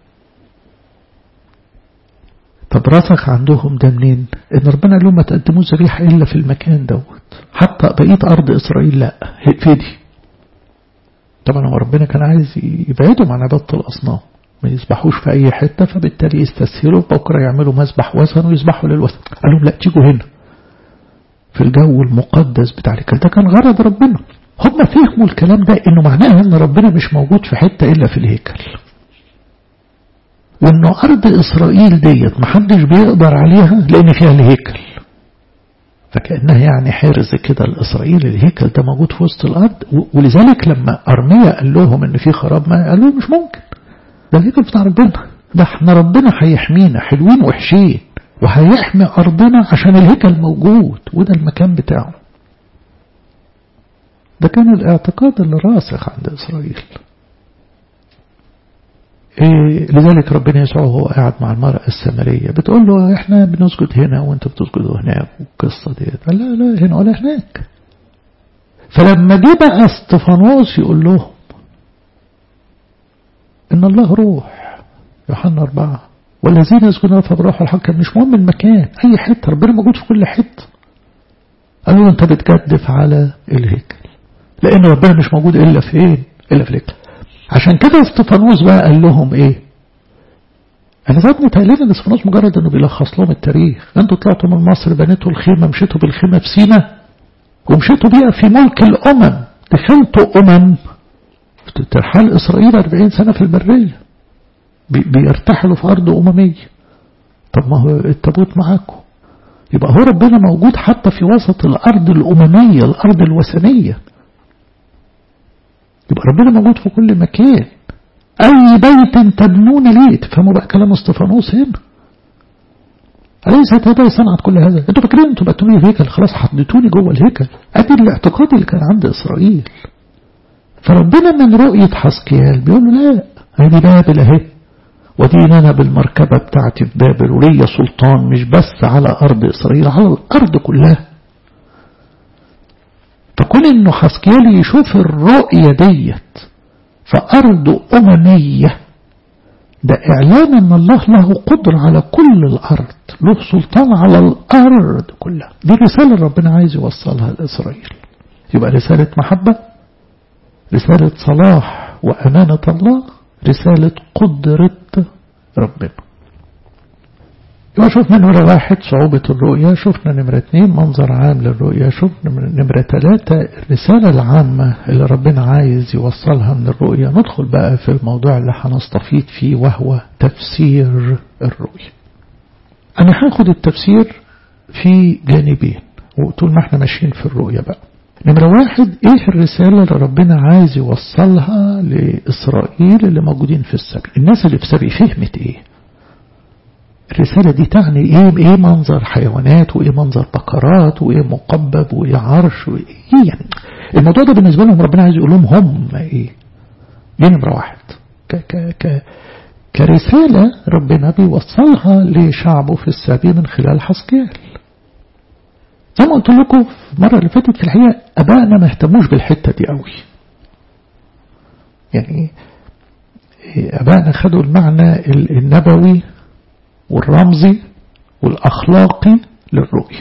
طب رسخ عندهم ده منين ان ربنا قال لهم ما تقدموش ذبيحة الا في المكان دوت حتى بقية ارض اسرائيل لا في دي طبعا هو ربنا كان عايز يبعدهم عن عبادة الاصنام ما يسبحوش في أي حتة فبالتالي يستسهلوا بكرة يعملوا مسبح وثن ويسبحوا للوثن قال لهم لا تيجوا هنا في الجو المقدس بتاع الكل ده كان غرض ربنا هم فهموا الكلام ده انه معناه ان ربنا مش موجود في حتة الا في الهيكل وانه ارض اسرائيل ديت محدش بيقدر عليها لان فيها الهيكل فكأنها يعني حرز كده لإسرائيل الهيكل ده موجود في وسط الأرض ولذلك لما أرميا قال لهم إن في خراب ما قالوا مش ممكن ده الهيكل بتاع ربنا ده احنا ربنا هيحمينا حلوين وحشين وهيحمي أرضنا عشان الهيكل موجود وده المكان بتاعه ده كان الاعتقاد اللي راسخ عند إسرائيل إيه لذلك ربنا يسوع وهو قاعد مع المرأة السامرية بتقول له احنا بنسجد هنا وانت بتسجدوا هناك والقصة دي قال لا لا هنا ولا هناك فلما جه بقى استفانوس يقول لهم ان الله روح يوحنا أربعة والذين يسجدون فبروح الحق مش مهم المكان أي حتة ربنا موجود في كل حتة قالوا له أنت بتجدف على الهيكل لأن ربنا مش موجود إلا فين إلا في الهيكل عشان كده استفانوس بقى قال لهم إيه أنا ذات متهيألي إن استفانوس مجرد إنه بيلخص لهم التاريخ أنتوا طلعتوا من مصر بنيتوا الخيمة مشيتوا بالخيمة في سينا ومشيتوا بيها في ملك الأمم دخلتوا أمم ترحال إسرائيل 40 سنة في البرية بيرتحلوا في أرض أممية طب ما هو التابوت معاكم يبقى هو ربنا موجود حتى في وسط الأرض الأممية الأرض الوثنية يبقى ربنا موجود في كل مكان أي بيت تبنون ليه تفهموا بقى كلام استفانوس هنا أليست هذا صنعت كل هذا انتوا فاكرين انتوا بقتوني الهيكل خلاص حطيتوني جوه الهيكل ادي الاعتقاد اللي كان عند إسرائيل فربنا من رؤية حسكيال بيقول له لا هذه بابل اهي وديننا بالمركبة بتاعتي في بابل وليا سلطان مش بس على أرض إسرائيل على الأرض كلها فكون إنه حسكيال يشوف الرؤية ديت فأرض أممية ده إعلان أن الله له قدرة على كل الأرض له سلطان على الأرض كلها دي رسالة ربنا عايز يوصلها لإسرائيل يبقى رسالة محبة رسالة صلاح وأمانة الله رسالة قدرة ربنا يبقى شفنا نمرة واحد صعوبة الرؤية شفنا نمرة اثنين منظر عام للرؤية شفنا نمرة ثلاثة الرسالة العامة اللي ربنا عايز يوصلها من الرؤية ندخل بقى في الموضوع اللي هنستفيد فيه وهو تفسير الرؤية أنا هاخد التفسير في جانبين وطول ما احنا ماشيين في الرؤية بقى نمرة واحد ايه الرسالة اللي ربنا عايز يوصلها لإسرائيل اللي موجودين في السبي الناس اللي في السبي فهمت ايه الرسالة دي تعني ايه ايه منظر حيوانات وايه منظر بقرات وايه مقبب وايه عرش وايه يعني الموضوع ده بالنسبة لهم ربنا عايز يقول لهم هم ايه دي نمرة واحد ك ك ك كرسالة ربنا بيوصلها لشعبه في السبي من خلال حسكيال زي ما قلت لكم المرة اللي فاتت في الحقيقة أبائنا ما اهتموش بالحتة دي قوي يعني أبائنا خدوا المعنى النبوي والرمزي والأخلاقي للرؤية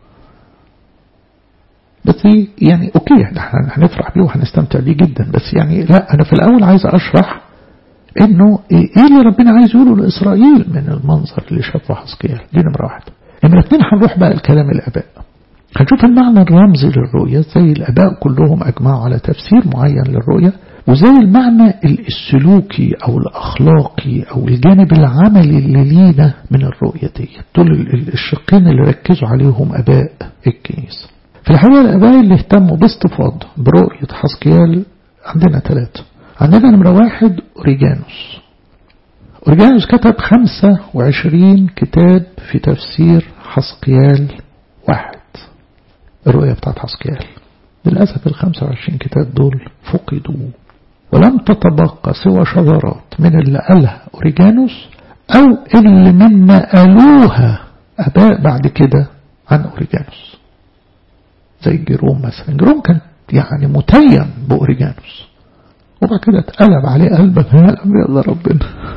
بس يعني أوكي احنا هنفرح بيه وهنستمتع بيه جدا بس يعني لا أنا في الأول عايز أشرح إنه إيه اللي ربنا عايز يقوله لإسرائيل من المنظر اللي شافه حسكيال دي نمرة واحد نمرة اتنين هنروح بقى لكلام الآباء هنشوف المعنى الرمزي للرؤية زي الآباء كلهم أجمعوا على تفسير معين للرؤية وزي المعنى السلوكي أو الأخلاقي أو الجانب العملي اللي لينا من الرؤية دي دول الشقين اللي ركزوا عليهم أباء الكنيسة في الحقيقة الآباء اللي اهتموا باستفاضة برؤية حسكيال عندنا ثلاثة عندنا نمرة واحد أوريجانوس أوريجانوس كتب 25 كتاب في تفسير حسقيال واحد الرؤية بتاعت حسقيال للأسف ال 25 كتاب دول فقدوا ولم تتبقى سوى شذرات من اللي قالها أوريجانوس أو اللي من نقلوها أباء بعد كده عن أوريجانوس زي جيروم مثلا جيروم كان يعني متيم بأوريجانوس وبعد كده اتقلب عليه قلبا يا يلا ربنا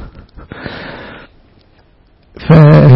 ف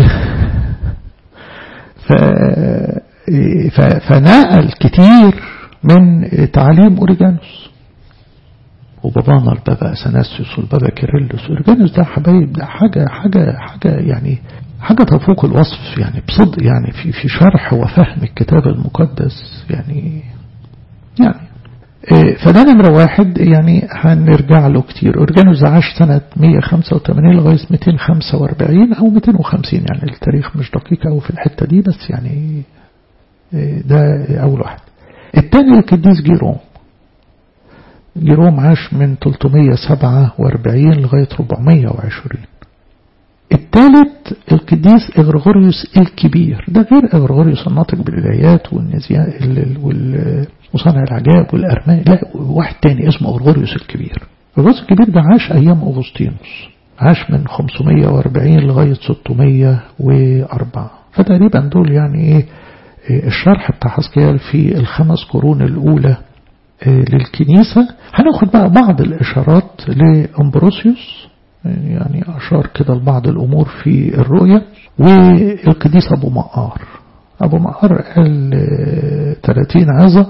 ف ف فنقل كتير من تعليم أوريجانوس وبابانا البابا أثناسيوس والبابا كيرلس أوريجانوس ده حبايب ده حاجة حاجة حاجة يعني حاجة تفوق الوصف يعني بصدق يعني في في شرح وفهم الكتاب المقدس يعني يعني فده نمرة واحد يعني هنرجع له كتير أورجانوس عاش سنة 185 لغاية 245 أو 250 يعني التاريخ مش دقيق أوي في الحتة دي بس يعني ده أول واحد الثاني القديس جيروم جيروم عاش من 347 لغاية 420 الثالث القديس إغرغوريوس الكبير ده غير إغرغوريوس الناطق بالإلهيات والنزياء وصانع العجائب والأرمان لا واحد تاني اسمه إغرغوريوس الكبير إغرغوريوس الكبير ده عاش أيام أغسطينوس عاش من 540 لغاية 604 فتقريبا دول يعني إيه الشرح بتاع حسكيال في الخمس قرون الأولى للكنيسة هناخد بقى بعض الإشارات لأمبروسيوس يعني أشار كده لبعض الأمور في الرؤية والقديس أبو مقار أبو مقار قال 30 عظة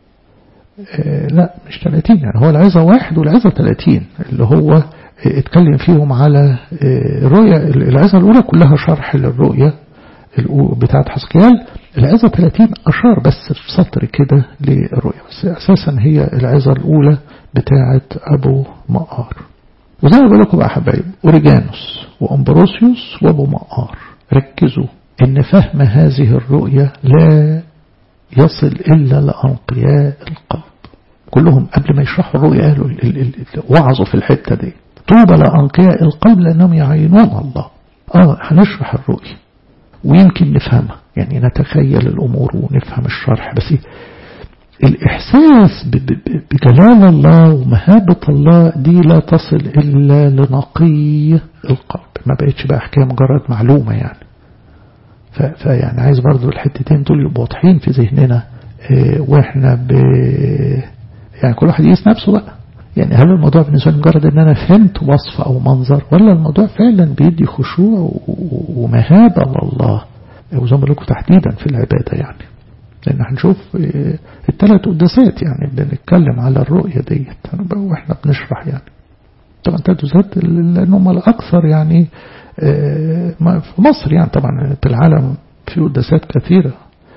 لا مش 30 يعني هو العظة واحد والعظة 30 اللي هو اتكلم فيهم على الرؤية العظة الأولى كلها شرح للرؤية بتاعت حسكيال العظة 30 أشار بس في سطر كده للرؤية بس أساسا هي العظة الأولى بتاعت أبو مقار وزي ما بقول لكم بقى حبايب أوريجانوس وأمبروسيوس وأبو مقار ركزوا إن فهم هذه الرؤية لا يصل إلا لأنقياء القلب كلهم قبل ما يشرحوا الرؤية قالوا وعظوا في الحتة دي طوبى لأنقياء القلب لأنهم يعينون الله آه هنشرح الرؤية ويمكن نفهمها يعني نتخيل الأمور ونفهم الشرح بس الإحساس بجلال الله ومهابة الله دي لا تصل إلا لنقي القلب ما بقتش بقى حكاية مجرد معلومة يعني فيعني عايز برضو الحتتين دول يبقوا واضحين في ذهننا اه واحنا ب يعني كل واحد يقيس نفسه بقى يعني هل الموضوع بالنسبة لي مجرد ان انا فهمت وصف او منظر ولا الموضوع فعلا بيدي خشوع ومهابة لله وزي ما لكم تحديدا في العبادة يعني لان هنشوف الثلاث قداسات يعني بنتكلم على الرؤية ديت واحنا بنشرح يعني طبعا ثلاث قداسات لانهم الاكثر يعني في مصر يعني طبعا في العالم في قداسات كثيرة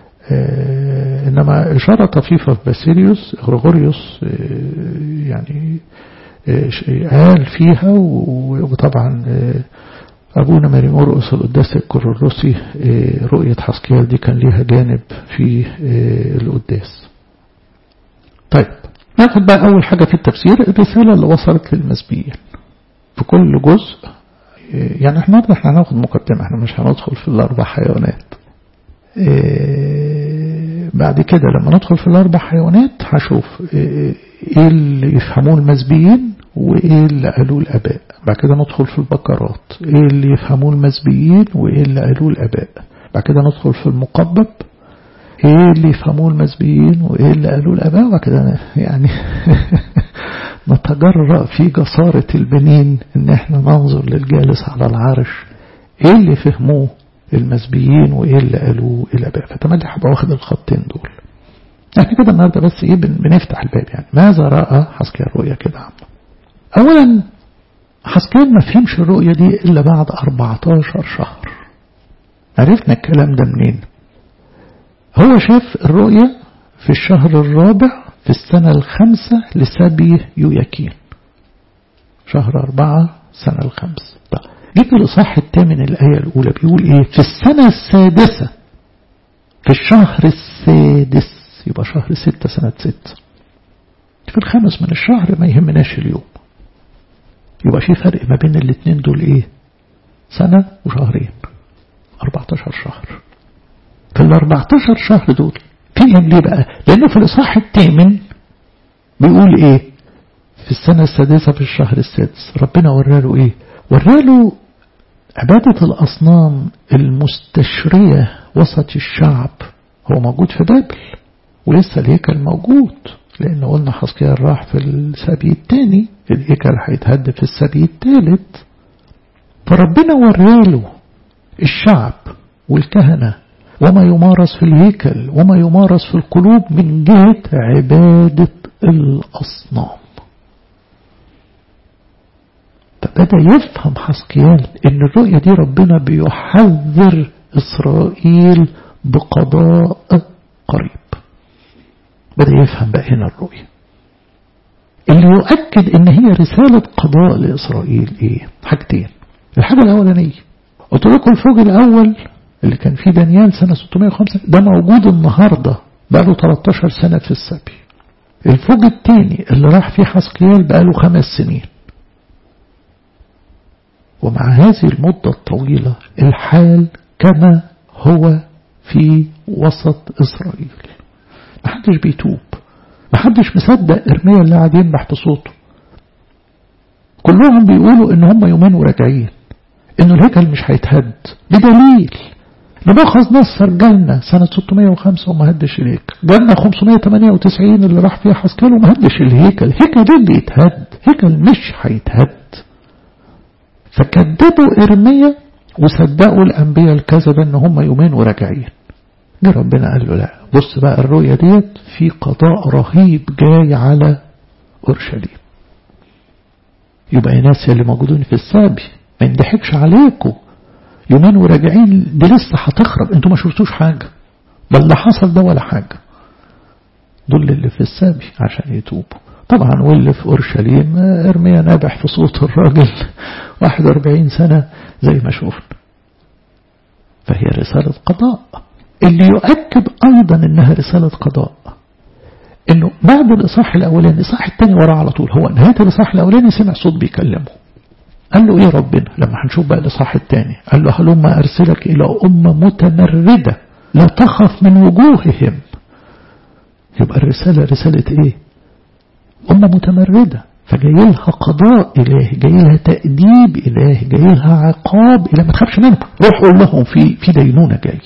إنما إشارة طفيفة في باسيليوس غريغوريوس يعني قال فيها وطبعا أبونا ماري مرقس القداس الكورولوسي رؤية حسكيال دي كان ليها جانب في القداس طيب ناخد بقى أول حاجة في التفسير الرسالة اللي وصلت للمسبيين في كل جزء يعني احنا احنا هناخد مقدمة احنا مش هندخل في الأربع حيوانات إيه بعد كده لما ندخل في الأربع حيوانات هشوف إيه اللي يفهموه المسبيين وإيه اللي قالوه الآباء بعد كده ندخل في البقرات إيه اللي يفهموه المسبيين وإيه اللي قالوه الآباء بعد كده ندخل في المقبب إيه اللي يفهموه المسبيين وإيه اللي قالوه الآباء وبعد كده يعني نتجرأ في جسارة البنين إن إحنا ننظر للجالس على العرش إيه اللي فهموه المسبيين وإيه اللي قالوه الآباء فتملي هبقى واخد الخطين دول احنا كده النهارده بس ايه بنفتح الباب يعني ماذا رأى حسكيال الرؤيا كده عامة اولا حسكيال ما فهمش الرؤيا دي الا بعد 14 شهر عرفنا الكلام ده منين هو شاف الرؤيا في الشهر الرابع في السنة الخامسة لسبي يوياكين شهر أربعة سنة الخامسة طيب جيت الإصحاح الثامن الآية الأولى بيقول إيه في السنة السادسة في الشهر السادس يبقى شهر ستة سنة ستة في الخامس من الشهر ما يهمناش اليوم يبقى في فرق ما بين الاثنين دول ايه سنة وشهرين 14 شهر في ال 14 شهر دول فيهم ليه بقى لانه في الاصحاح الثامن بيقول ايه في السنة السادسة في الشهر السادس ربنا وراله ايه وراله عبادة الأصنام المستشرية وسط الشعب هو موجود في بابل ولسه الهيكل موجود لأن قلنا حسكيال راح في السبي الثاني الهيكل هيتهد في السبي الثالث فربنا وراله الشعب والكهنة وما يمارس في الهيكل وما يمارس في القلوب من جهة عبادة الأصنام فبدأ يفهم حسكيال ان الرؤية دي ربنا بيحذر إسرائيل بقضاء قريب بدأ يفهم بقى هنا الرؤية اللي يؤكد ان هي رسالة قضاء لإسرائيل ايه حاجتين الحاجة الأولانية قلت لكم الفوج الأول اللي كان فيه دانيال سنة 605 ده موجود النهاردة بقاله 13 سنة في السبي الفوج الثاني اللي راح فيه حسقيال بقاله خمس سنين ومع هذه المدة الطويلة الحال كما هو في وسط إسرائيل محدش بيتوب محدش مصدق إرميا اللي قاعد ينبح بصوته كلهم بيقولوا إن هم يومين وراجعين إن الهيكل مش هيتهد بدليل نبوخذ نصر جالنا سنة 605 وما هدش الهيكل جالنا 598 اللي راح فيها حسكال وما هدش الهيكل هيكل اللي يتهد هيكل مش هيتهد فكذبوا إرميا وصدقوا الأنبياء الكذبة إن هم يومين وراجعين جه ربنا قال له لا بص بقى الرؤية ديت في قضاء رهيب جاي على أورشليم يبقى يا ناس اللي موجودين في السابي ما يندحكش عليكم يومين وراجعين دي لسه هتخرب انتوا ما شفتوش حاجة بل اللي حصل ده ولا حاجة دول اللي في السابي عشان يتوبوا طبعا واللي في أورشليم ارميا نابح في صوت الراجل 41 سنة زي ما شوفنا فهي رسالة قضاء اللي يؤكد أيضا إنها رسالة قضاء إنه بعد الإصحاح الأولاني الإصحاح الثاني وراه على طول هو نهاية الإصحاح الأولاني سمع صوت بيكلمه قال له إيه ربنا لما هنشوف بقى الإصحاح الثاني قال له هلما أرسلك إلى أمة متمردة لا تخف من وجوههم يبقى الرسالة رسالة إيه أمة متمردة فجاي لها قضاء إلهي جاي لها تأديب إلهي جاي لها عقاب إلهي ما تخافش منهم روح قول لهم في في دينونة جاي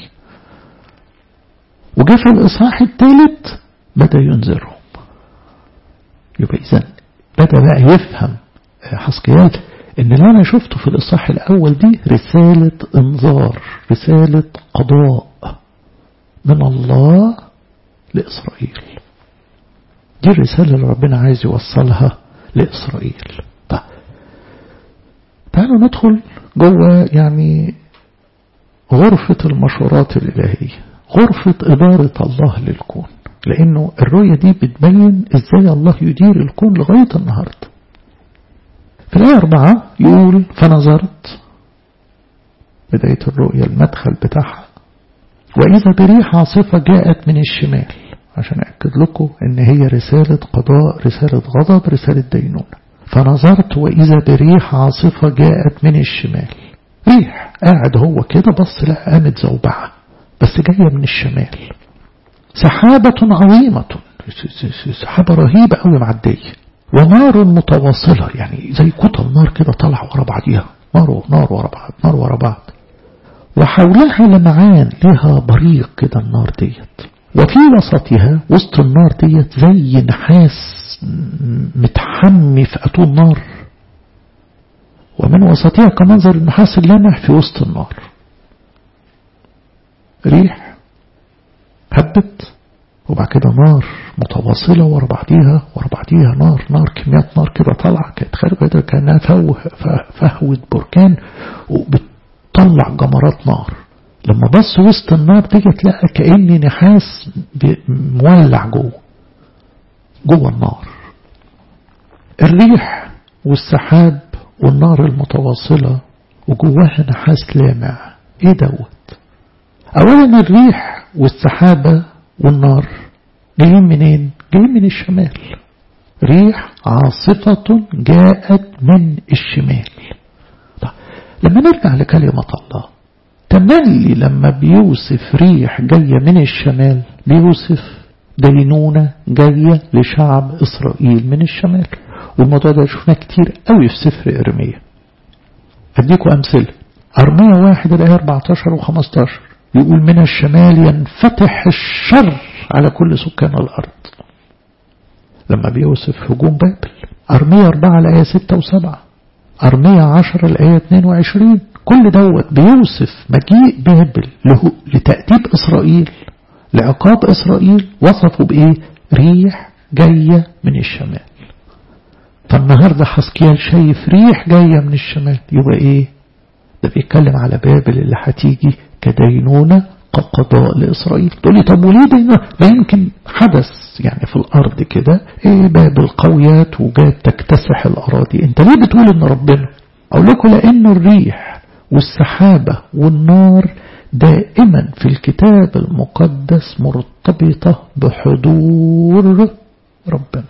وجاء في الإصحاح الثالث بدأ ينذرهم يبقى إذا بدأ بقى يفهم حسقيال إن اللي أنا شفته في الإصحاح الأول دي رسالة إنذار رسالة قضاء من الله لإسرائيل دي الرسالة اللي ربنا عايز يوصلها لإسرائيل طيب تعالوا ندخل جوه يعني غرفة المشورات الإلهية غرفة إدارة الله للكون لأنه الرؤية دي بتبين إزاي الله يدير الكون لغاية النهاردة في الآية أربعة يقول فنظرت بداية الرؤية المدخل بتاعها وإذا بريح عاصفة جاءت من الشمال عشان أكد لكم إن هي رسالة قضاء رسالة غضب رسالة دينونة فنظرت وإذا بريح عاصفة جاءت من الشمال ريح قاعد هو كده بص لها قامت زوبعة بس جاية من الشمال سحابة عظيمة سحابة رهيبة قوي معدية ونار متواصلة يعني زي كتل نار كده طالعة ورا بعضيها نار نار ورا بعض نار ورا بعض وحولها لمعان لها بريق كده النار ديت وفي وسطها وسط النار ديت زي نحاس متحمي في أتون نار ومن وسطها كمنظر النحاس اللامع في وسط النار ريح هبت وبعد كده نار متواصلة ورا بعضيها ورا بعضيها نار نار كميات نار كده طالعة كانت خارجة كأنها فوه فهوة بركان وبتطلع جمرات نار لما بص وسط النار دي تلاقي كأن نحاس مولع جوه جوه النار الريح والسحاب والنار المتواصلة وجواها نحاس لامع ايه دوت اولا الريح والسحابة والنار جايين منين جايين من الشمال ريح عاصفة جاءت من الشمال طيب. لما نرجع لكلمة الله تملي لما بيوصف ريح جاية من الشمال بيوصف دينونة جاية لشعب إسرائيل من الشمال والموضوع ده شفناه كتير قوي في سفر إرميا أديكم أمثلة أرميا واحد الآية 14 و 15 يقول من الشمال ينفتح الشر على كل سكان الأرض لما بيوصف هجوم بابل أرميا 4 الآية 6 و 7 أرميا 10 الآية 22 كل دوت بيوصف مجيء بابل له لتأديب إسرائيل لعقاب إسرائيل وصفوا بإيه ريح جاية من الشمال فالنهاردة حسكيال شايف ريح جاية من الشمال يبقى إيه ده بيتكلم على بابل اللي هتيجي كدينونة كقضاء لإسرائيل تقول لي طب وليه دينونة ما يمكن حدث يعني في الأرض كده إيه باب القويات وجات تكتسح الأراضي أنت ليه بتقول إن ربنا أقول لكم لأن الريح والسحابة والنار دائما في الكتاب المقدس مرتبطة بحضور ربنا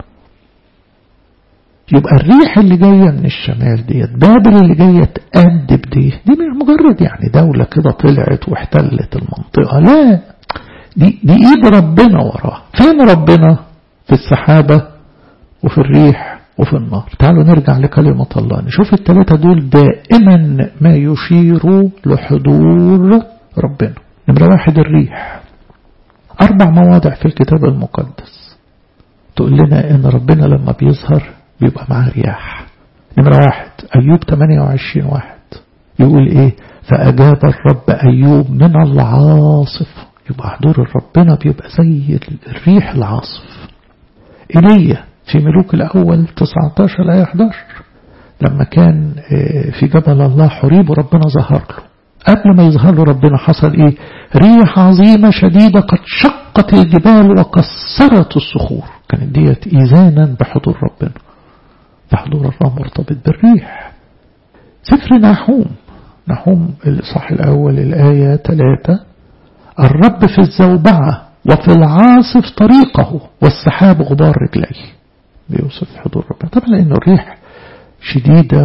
يبقى الريح اللي جاية من الشمال ديت بابل اللي جاية تأدب دي دي مش مجرد يعني دولة كده طلعت واحتلت المنطقة لا دي, دي ايد ربنا وراها فين ربنا في السحابة وفي الريح وفي النار تعالوا نرجع لكلمة الله نشوف الثلاثة دول دائما ما يشيروا لحضور ربنا نمرة واحد الريح أربع مواضع في الكتاب المقدس تقول لنا إن ربنا لما بيظهر بيبقى معاه رياح نمرة واحد أيوب 28 واحد يقول إيه فأجاب الرب أيوب من العاصف يبقى حضور ربنا بيبقى زي الريح العاصف إيليا في ملوك الأول 19 آية 11 لما كان في جبل الله حريب وربنا ظهر له قبل ما يظهر له ربنا حصل ايه ريح عظيمة شديدة قد شقت الجبال وكسرت الصخور كانت ديت إيذانا بحضور ربنا فحضور الله مرتبط بالريح سفر نحوم نحوم الإصحاح الأول الآية 3 الرب في الزوبعة وفي العاصف طريقه والسحاب غبار رجليه بيوصف حضور ربنا طبعا لأنه الريح شديدة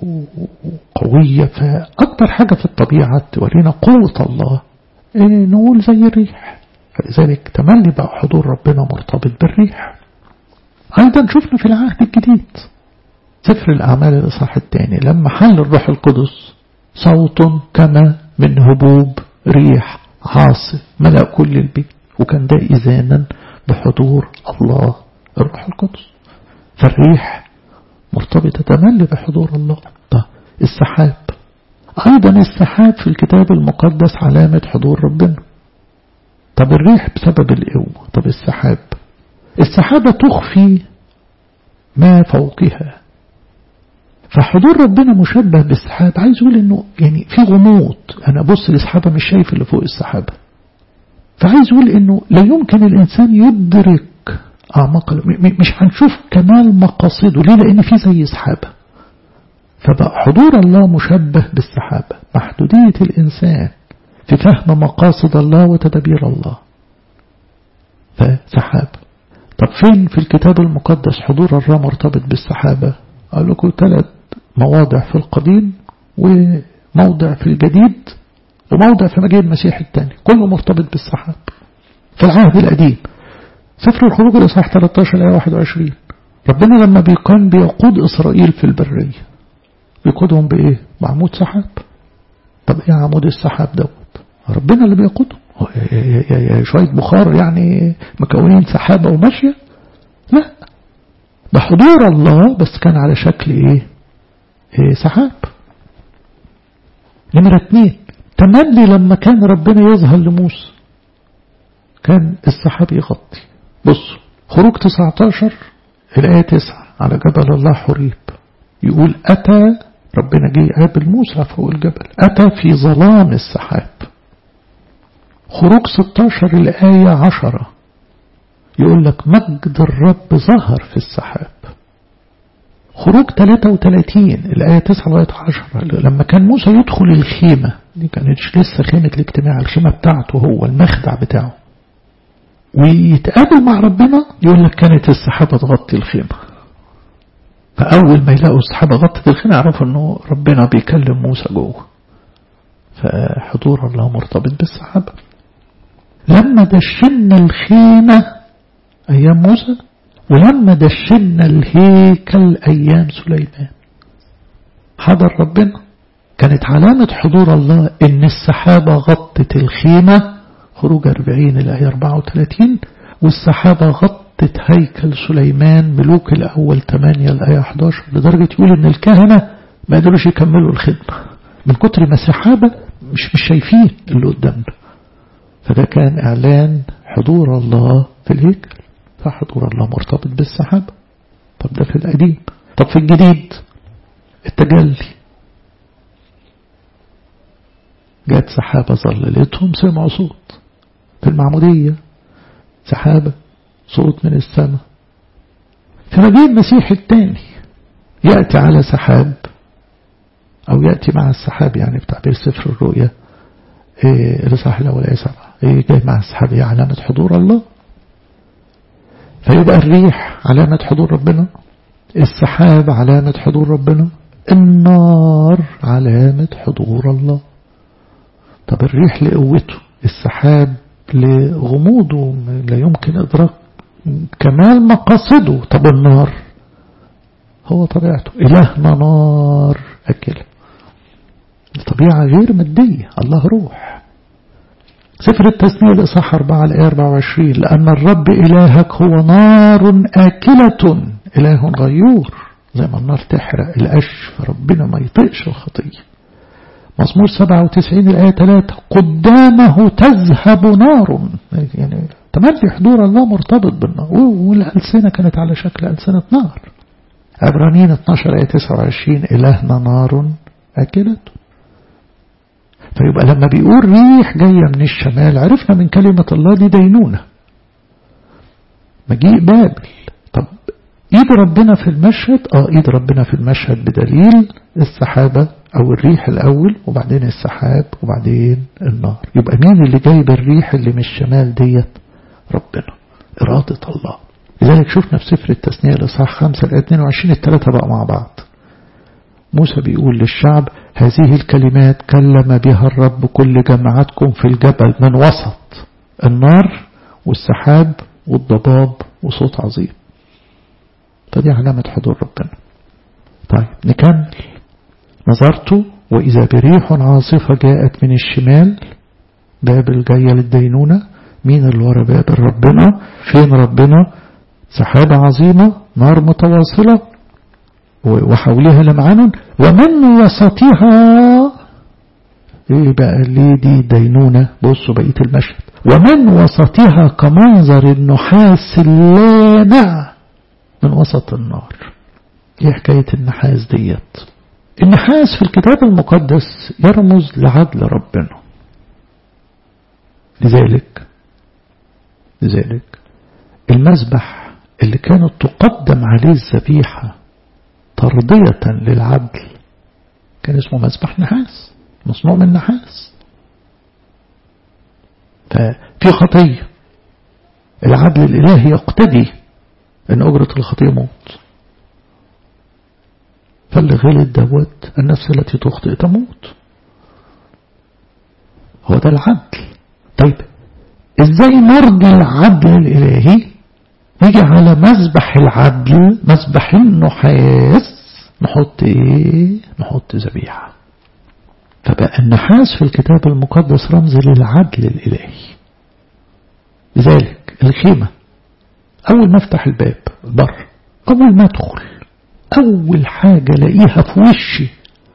وقوية فأكبر حاجة في الطبيعة تورينا قوة الله إيه نقول زي الريح فلذلك تملي بقى حضور ربنا مرتبط بالريح أيضا شفنا في العهد الجديد سفر الأعمال الإصحاح الثاني لما حل الروح القدس صوت كما من هبوب ريح عاصف ملأ كل البيت وكان ده إذانا بحضور الله الروح القدس فالريح مرتبطة تملي بحضور الله طيب السحاب أيضا السحاب في الكتاب المقدس علامة حضور ربنا طب الريح بسبب القوة طب السحاب السحابة تخفي ما فوقها فحضور ربنا مشبه بالسحاب عايز يقول انه يعني في غموض انا ابص للسحابه مش شايف اللي فوق السحابه فعايز يقول انه لا يمكن الانسان يدرك اعماق مش هنشوف كمال مقاصده ليه لان في زي سحابه فبقى حضور الله مشبه بالسحابه محدوديه الانسان في فهم مقاصد الله وتدابير الله فسحاب طب فين في الكتاب المقدس حضور الله مرتبط بالسحابه قال لكم ثلاث مواضع في القديم وموضع في الجديد وموضع في مجيء المسيح الثاني كله مرتبط بالسحاب في العهد القديم سفر الخروج الإصحاح 13 آية 21 ربنا لما كان بيقود إسرائيل في البرية بيقودهم بإيه؟ بعمود سحاب طب إيه عمود السحاب دوت؟ ربنا اللي بيقودهم شوية بخار يعني مكونين سحابة وماشية لا ده حضور الله بس كان على شكل ايه, إيه سحاب نمرة اتنين تملي لما كان ربنا يظهر لموسى كان السحاب يغطي بص خروج 19 الآية 9 على جبل الله حريب يقول أتى ربنا جه قابل موسى فوق الجبل أتى في ظلام السحاب خروج 16 الآية 10 يقول لك مجد الرب ظهر في السحاب خروج 33 الآية 9 لغاية 10 لما كان موسى يدخل الخيمة دي كانتش لسه خيمة الاجتماع الخيمة بتاعته هو المخدع بتاعه ويتقابل مع ربنا يقول لك كانت السحابة تغطي الخيمة فأول ما يلاقوا السحابة غطت الخيمة يعرفوا أنه ربنا بيكلم موسى جوه فحضور الله مرتبط بالسحابة لما دشنا الخيمة أيام موسى ولما دشنا الهيكل أيام سليمان حضر ربنا كانت علامة حضور الله إن السحابة غطت الخيمة خروج 40 الآية 34 والسحابة غطت هيكل سليمان ملوك الأول 8 الآية 11 لدرجة يقول إن الكهنة ما قدروش يكملوا الخدمة من كتر ما السحابة مش مش شايفين اللي قدامنا فده كان إعلان حضور الله في الهيكل فحضور الله مرتبط بالسحابة طب ده في القديم طب في الجديد التجلي جت سحابة ظللتهم سمعوا صوت في المعمودية سحابة صوت من السماء في مجيء المسيح الثاني يأتي على سحاب أو يأتي مع السحاب يعني بتعبير سفر الرؤيا إيه الإصحاح الأول آية سبعة إيه جاي مع السحاب هي علامة حضور الله فيبقى الريح علامة حضور ربنا السحاب علامة حضور ربنا النار علامة حضور الله طب الريح لقوته السحاب لغموضه لا يمكن إدراك كمال مقاصده طب النار هو طبيعته إلهنا نار أكله طبيعة غير مادية الله روح سفر التثنية الإصحاح 4 الآية 24 لأن الرب إلهك هو نار آكلة إله غيور زي ما النار تحرق القش فربنا ما يطيقش الخطية مزمور 97 الآية 3 قدامه تذهب نار يعني تملي حضور الله مرتبط بالنار والألسنة كانت على شكل ألسنة نار عبرانيين 12 آية 29 إلهنا نار أكلته فيبقى لما بيقول ريح جاية من الشمال عرفنا من كلمة الله دي دينونة مجيء بابل طب ايد ربنا في المشهد اه ايد ربنا في المشهد بدليل السحابة او الريح الاول وبعدين السحاب وبعدين النار يبقى مين اللي جايب الريح اللي من الشمال ديت ربنا ارادة الله لذلك شفنا في سفر التثنية الإصحاح 5 الآية 22 الثلاثة بقى مع بعض موسى بيقول للشعب هذه الكلمات كلم بها الرب كل جماعتكم في الجبل من وسط النار والسحاب والضباب وصوت عظيم فدي علامة حضور ربنا طيب نكمل نظرت وإذا بريح عاصفة جاءت من الشمال بابل جاية للدينونة مين اللي ورا بابل ربنا فين ربنا سحابة عظيمة نار متواصلة وحولها لمعان ومن وسطها ايه بقى ليه دي دينونة بصوا بقية المشهد ومن وسطها كمنظر النحاس اللامع من وسط النار ايه حكاية النحاس ديت النحاس في الكتاب المقدس يرمز لعدل ربنا لذلك لذلك المذبح اللي كانت تقدم عليه الذبيحة ترضية للعدل كان اسمه مذبح نحاس مصنوع من نحاس ففي خطية العدل الإلهي يقتدي أن أجرة الخطية موت فاللي غلط دوت النفس التي تخطئ تموت هو ده العدل طيب ازاي نرضي العدل الإلهي نيجي على مذبح العدل مذبح النحاس نحط ايه نحط ذبيحة فبقى النحاس في الكتاب المقدس رمز للعدل الإلهي لذلك الخيمة أول ما افتح الباب بر أول ما أدخل أول حاجة لاقيها في وشي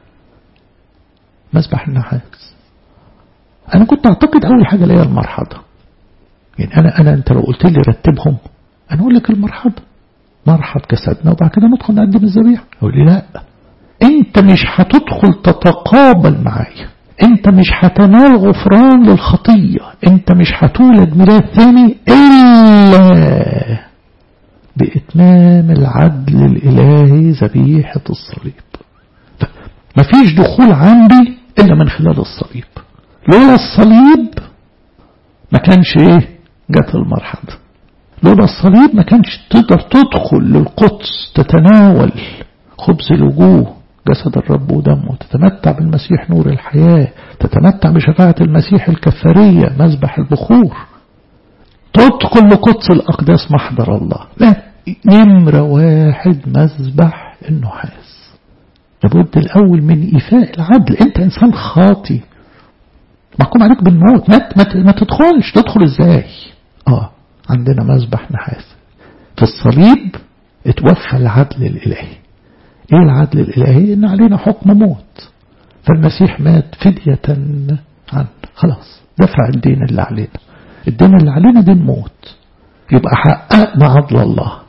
مذبح النحاس أنا كنت أعتقد أول حاجة لاقيها المرحضة يعني أنا أنا أنت لو قلت لي رتبهم أنا أقول لك المرحضة مرحب جسدنا وبعد كده ندخل نقدم الذبيحة يقول لي لا أنت مش هتدخل تتقابل معايا أنت مش هتنال غفران للخطية أنت مش هتولد ميلاد ثاني إلا بإتمام العدل الإلهي ذبيحة الصليب مفيش دخول عندي إلا من خلال الصليب لولا الصليب ما كانش إيه جت المرحلة لولا الصليب ما كانش تقدر تدخل للقدس تتناول خبز الوجوه جسد الرب ودمه تتمتع بالمسيح نور الحياة تتمتع بشفاعة المسيح الكفارية مذبح البخور تدخل لقدس الأقداس محضر الله لا نمرة واحد مذبح النحاس لابد الأول من إيفاء العدل أنت إنسان خاطي محكوم عليك بالموت ما, ما, ما تدخلش تدخل إزاي آه عندنا مذبح نحاس في الصليب اتوفى العدل الإلهي ايه العدل الإلهي ان علينا حكم موت فالمسيح مات فدية عن خلاص دفع الدين اللي علينا الدين اللي علينا دين موت يبقى حققنا عدل الله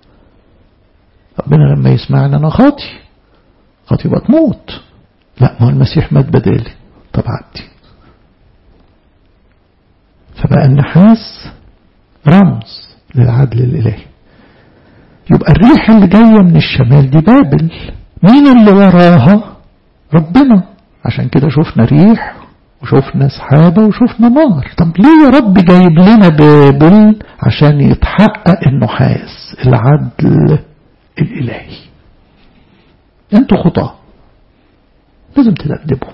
ربنا لما يسمعنا انا خاطي خاطي يبقى تموت لا ما هو المسيح مات بدالي طب عدي فبقى النحاس رمز للعدل الإلهي يبقى الريح اللي جاية من الشمال دي بابل مين اللي وراها ربنا عشان كده شفنا ريح وشفنا سحابة وشفنا نار طب ليه يا رب جايب لنا بابل عشان يتحقق النحاس العدل الإلهي انتوا خطاه لازم تدبدبوا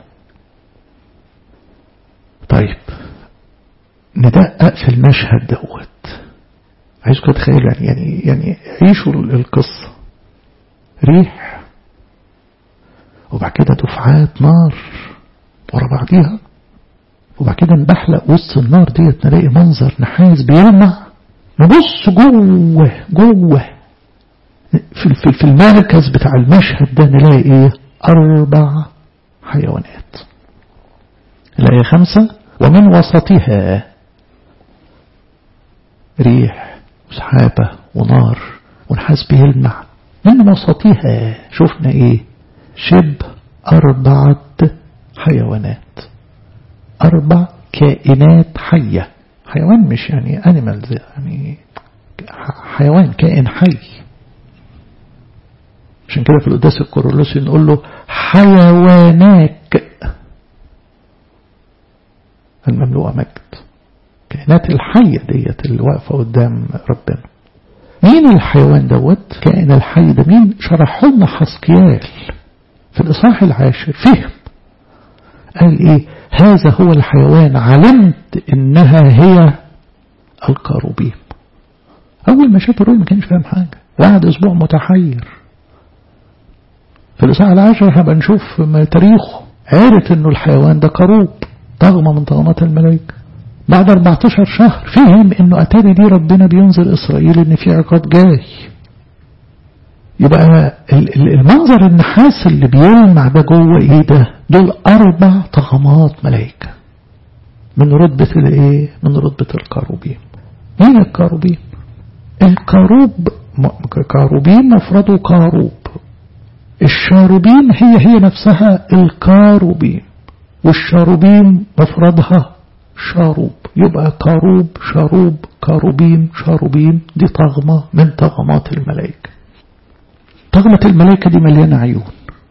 طيب ندقق في المشهد دوت عايزكم تتخيلوا يعني يعني يعني عيشوا القصة ريح وبعد كده دفعات نار ورا بعضيها وبعد كده نبحلق وسط النار ديت نلاقي منظر نحاس بيلمع نبص جوه جوه في في المركز بتاع المشهد ده نلاقي ايه أربع حيوانات الآية خمسة ومن وسطها ريح وسحابة ونار ونحاس بيلمع من وسطها شفنا ايه شب أربعة حيوانات أربع كائنات حية حيوان مش يعني أنيمالز يعني حيوان كائن حي عشان كده في القداس الكورولوسي نقول له حيواناك المملوءة مجد كائنات الحية ديت اللي واقفة قدام ربنا مين الحيوان دوت كائن الحي ده مين شرحه لنا حسقيال في الإصحاح العاشر فهم قال إيه هذا هو الحيوان علمت إنها هي الكروبيم أول ما شاف الرؤيا ما كانش فاهم حاجة بعد أسبوع متحير في الإصحاح العاشر هبقى نشوف تاريخه عرف إنه الحيوان ده كروب طغمة من طغمات الملائكة بعد 14 شهر فهم إنه أتاري دي ربنا بينزل إسرائيل إن في عقاب جاي يبقى المنظر النحاس اللي بيلمع ده جوه ايه ده دول اربع طغمات ملائكه من رتبة الايه من رتبة الكاروبين مين الكاروبين الكاروب كاروبين مفرده كاروب الشاروبين هي هي نفسها الكاروبين والشاروبين مفردها شاروب يبقى كاروب شاروب كاروبين شاروبين دي طغمة من طغمات الملائكة طغمة الملائكة دي مليانة عيون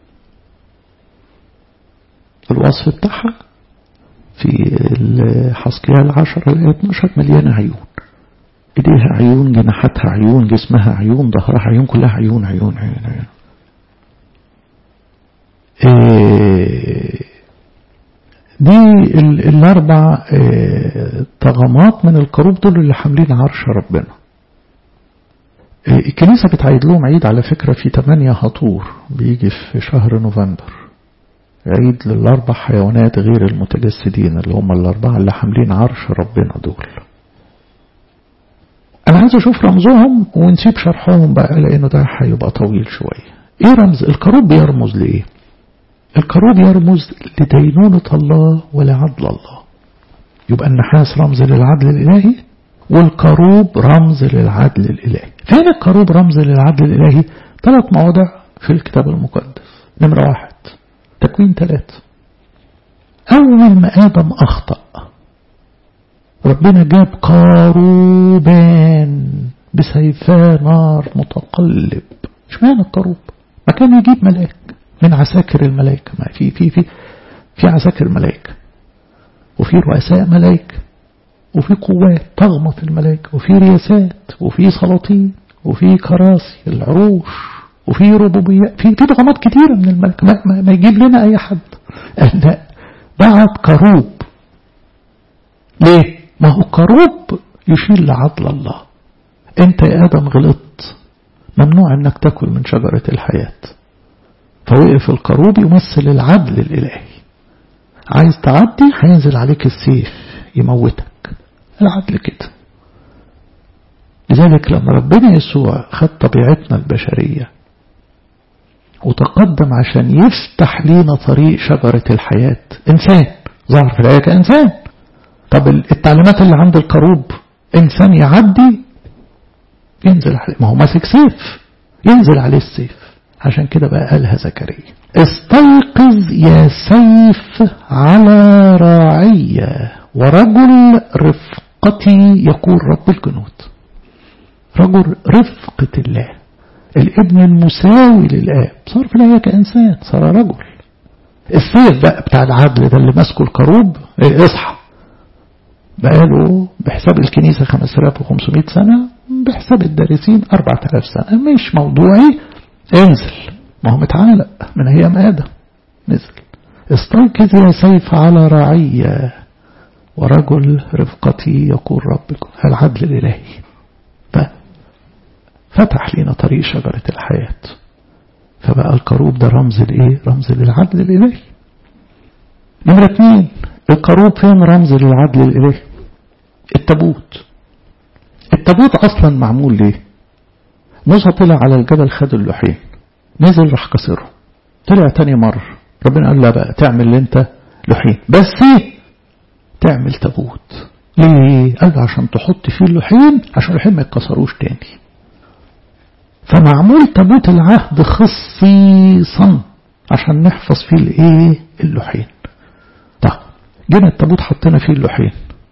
الوصف بتاعها في حسقيال 10 الآية 12 مليانة عيون ايديها عيون جناحاتها عيون جسمها عيون ظهرها عيون كلها عيون عيون عيون, عيون. إيه دي الاربع إيه طغمات من الكروب دول اللي حاملين عرش ربنا الكنيسة بتعيد لهم عيد على فكرة في 8 هطور بيجي في شهر نوفمبر عيد للأربع حيوانات غير المتجسدين اللي هم الأربعة اللي حاملين عرش ربنا دول أنا عايز أشوف رمزهم ونسيب شرحهم بقى لأنه ده هيبقى طويل شوية إيه رمز الكروب بيرمز لإيه الكروب يرمز لدينونة الله ولعدل الله يبقى النحاس رمز للعدل الإلهي والكروب رمز للعدل الإلهي فين الكروب رمز للعدل الإلهي ثلاث مواضع في الكتاب المقدس نمرة واحد تكوين ثلاثة أول ما آدم أخطأ ربنا جاب كروبان بسيفا نار متقلب اشمعنى الكروب ما كان يجيب ملاك من عساكر الملائكة ما في في في في عساكر ملائكة وفي رؤساء ملائكة وفي قوات طغمة في الملائكة وفي رياسات وفي سلاطين وفي كراسي العروش وفي ربوبيات في في طغمات كتيرة من الملك ما, ما, ما يجيب لنا أي حد لا بعت كروب ليه؟ ما هو كروب يشير لعدل الله انت يا آدم غلطت ممنوع انك تاكل من شجرة الحياة فوقف الكروب يمثل العدل الإلهي عايز تعدي هينزل عليك السيف يموتك العدل كده لذلك لما ربنا يسوع خد طبيعتنا البشرية وتقدم عشان يفتح لينا طريق شجرة الحياة إنسان ظهر في الآية كإنسان طب التعليمات اللي عند الكروب إنسان يعدي ينزل عليه ما هو ماسك سيف ينزل عليه السيف عشان كده بقى قالها زكريا استيقظ يا سيف على راعية ورجل رفقتي يقول رب الجنود رجل رفقة الله الابن المساوي للآب صار في الآية كإنسان صار رجل السيف بقى بتاع العدل ده اللي ماسكه الكروب ايه اصحى بقاله بحساب الكنيسة 5500 سنة بحساب الدارسين 4000 سنة مش موضوعي انزل ما هو متعلق من أيام آدم نزل استيقظ يا سيف على رعية ورجل رفقتي يقول ربكم العدل الإلهي فتح لنا طريق شجرة الحياة فبقى الكروب ده رمز لإيه رمز للعدل الإلهي نمرة اثنين الكروب فين رمز للعدل الإلهي التابوت التابوت أصلا معمول ليه موسى طلع على الجبل خد اللوحين نزل راح كسره طلع تاني مرة ربنا قال له بقى تعمل اللي انت لوحين بس ايه تعمل تابوت ليه قال له عشان تحط فيه اللوحين عشان اللوحين ما يتكسروش تاني فمعمول تابوت العهد خصيصا عشان نحفظ فيه الايه اللوحين طيب جينا التابوت حطينا فيه اللوحين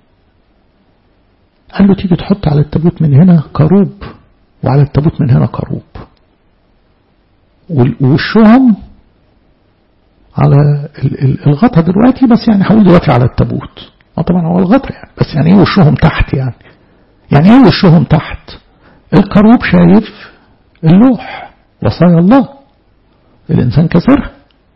قال له تيجي تحط على التابوت من هنا كروب وعلى التابوت من هنا كروب ووشهم على الغطا دلوقتي بس يعني هقول دلوقتي على التابوت طبعا هو الغطا يعني بس يعني ايه وشهم تحت يعني يعني ايه وشهم تحت الكروب شايف اللوح وصايا الله الإنسان كسرها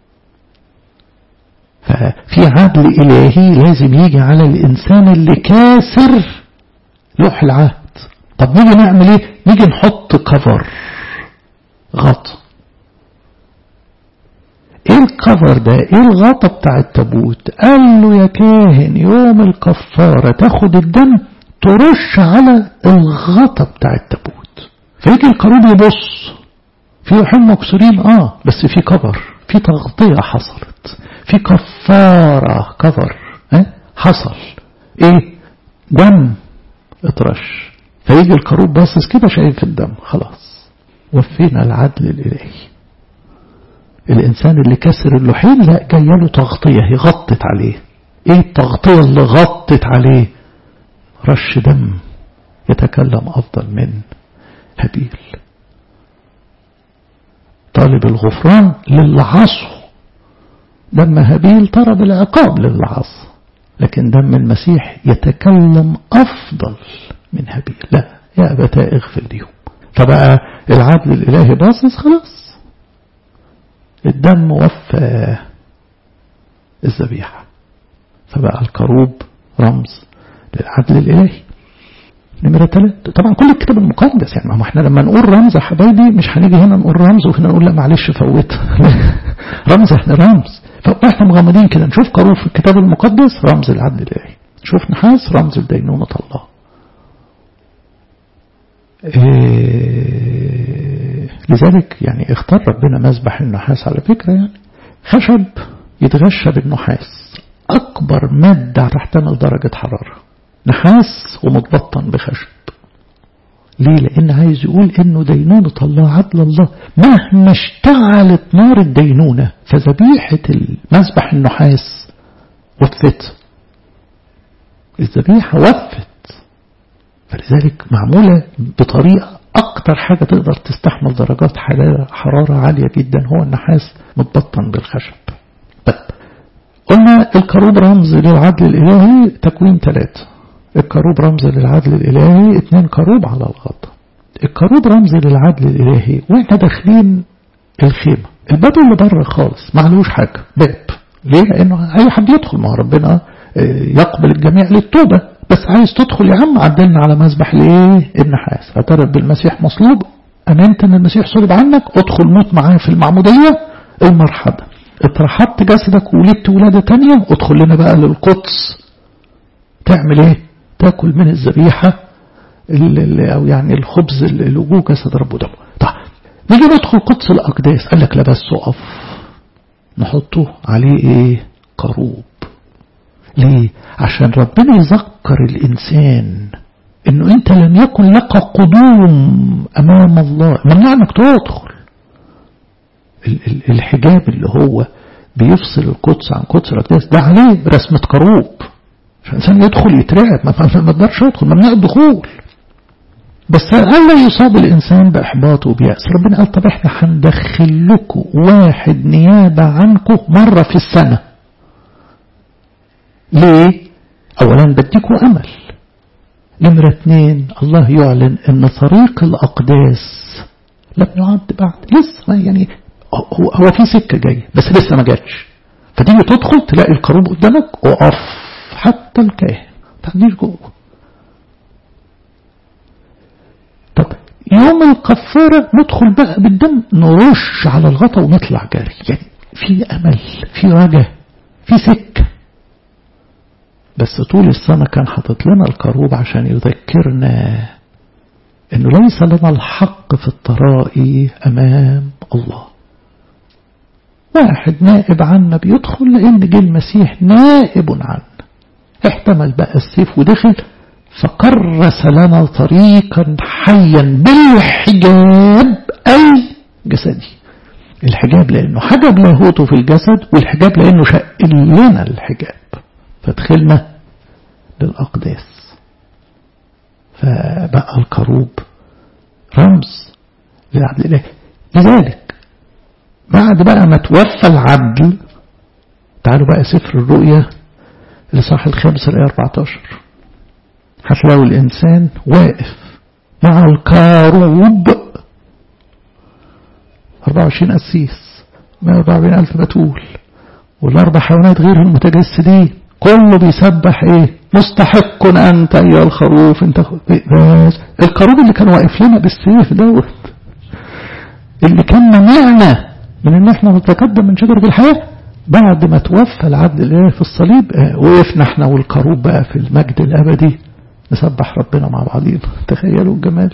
ففي عدل إلهي لازم يجي على الإنسان اللي كاسر لوح العهد طب نيجي نعمل ايه نيجي نحط كفر غطا ايه الكفر ده ايه الغطا بتاع التابوت قال له يا كاهن يوم الكفارة تاخد الدم ترش على الغطا بتاع التابوت فيجي القارون يبص في لوحين مكسورين اه بس في كفر في تغطية حصلت في كفارة كفر اه حصل ايه دم اترش فيجي الكروب باصص كده شايف الدم خلاص وفينا العدل الإلهي الإنسان اللي كسر اللوحين لا جايه له تغطية هي غطت عليه ايه التغطية اللي غطت عليه رش دم يتكلم أفضل من هابيل طالب الغفران للعصو دم هابيل طلب العقاب للعصو لكن دم المسيح يتكلم أفضل من هابيل لا يا أبتاء اغفر ليهم فبقى العدل الإلهي باصص خلاص الدم وفى الذبيحة فبقى الكروب رمز للعدل الإلهي نمرة ثلاثة طبعا كل الكتاب المقدس يعني ما احنا لما نقول رمز يا حبايبي مش هنيجي هنا نقول رمز وهنا نقول لا معلش فوت رمز احنا رمز فاحنا مغمضين كده نشوف قارون في الكتاب المقدس رمز العدل الالهي نشوف نحاس رمز لدينونة الله إيه لذلك يعني اختار ربنا مذبح النحاس على فكرة يعني خشب يتغشى بالنحاس أكبر مادة تحتمل درجة حرارة نحاس ومتبطن بخشب ليه لأن عايز يقول إنه دينونة الله عدل الله مهما اشتعلت نار الدينونة فذبيحة المذبح النحاس وفت الذبيحة وفت فلذلك معمولة بطريقة أكتر حاجة تقدر تستحمل درجات حرارة عالية جدا هو النحاس متبطن بالخشب طيب قلنا الكروب رمز للعدل الإلهي تكوين ثلاثة الكروب رمز للعدل الإلهي اتنين كروب على الغطا الكروب رمز للعدل الإلهي واحنا داخلين الخيمة الباب اللي بره خالص معلوش حاجة باب ليه لأنه أي حد يدخل مع ربنا يقبل الجميع للتوبة بس عايز تدخل يا عم عدلنا على مذبح ليه النحاس اعترف بالمسيح مصلوب أمنت أن المسيح صلب عنك ادخل موت معاه في المعمودية المرحبا اترحبت جسدك وولدت ولادة تانية ادخل لنا بقى للقدس تعمل ايه تاكل من الذبيحة أو يعني الخبز اللي وجوه جسد رب ودمه طيب نيجي ندخل قدس الأقداس قال لك لا بس اقف نحطه عليه ايه قروب ليه عشان ربنا يذكر الإنسان انه انت لم يكن لك قدوم امام الله ممنوع انك تدخل الحجاب اللي هو بيفصل القدس عن قدس الأقداس ده عليه رسمة كروب عشان الإنسان يدخل يترعب ما ما يقدرش يدخل ممنوع الدخول بس ألا يصاب الإنسان بإحباط وبيأس ربنا قال طب احنا هندخل لكم واحد نيابة عنكم مرة في السنة ليه؟ أولا بديكوا أمل نمرة اثنين الله يعلن أن طريق الأقداس لم يعد بعد لسه يعني هو, هو في سكة جاية بس لسه ما جاتش فتيجي تدخل تلاقي الكروب قدامك وقف حتى الكاهن ما تعديش جوه طب يوم الكفارة ندخل بقى بالدم نرش على الغطا ونطلع جاري يعني في أمل في رجا في سكة بس طول السنة كان حاطط لنا الكروب عشان يذكرنا انه ليس لنا الحق في الطرائي امام الله واحد نائب عنا بيدخل لان جه المسيح نائب عنا احتمل بقى السيف ودخل فكرس لنا طريقا حيا بالحجاب الجسدي الحجاب لانه حجب لاهوته في الجسد والحجاب لانه شق لنا الحجاب فدخلنا للأقداس فبقى الكروب رمز للعدل الإلهي لذلك بعد بقى ما توفى العدل تعالوا بقى سفر الرؤيا الإصحاح الخامس الآية 14 هتلاقوا الإنسان واقف مع الكروب 24 قسيس 144 ألف بتول والأربع حيوانات غير المتجسدين كله بيسبح ايه مستحق انت ايها الخروف انت بس الخروف اللي كان واقف لنا بالسيف دوت اللي كان منعنا من ان احنا نتقدم من شجرة الحياة بعد ما توفى العدل الالهي في الصليب اه وقفنا احنا والكروب بقى في المجد الابدي نسبح ربنا مع بعضينا تخيلوا الجمال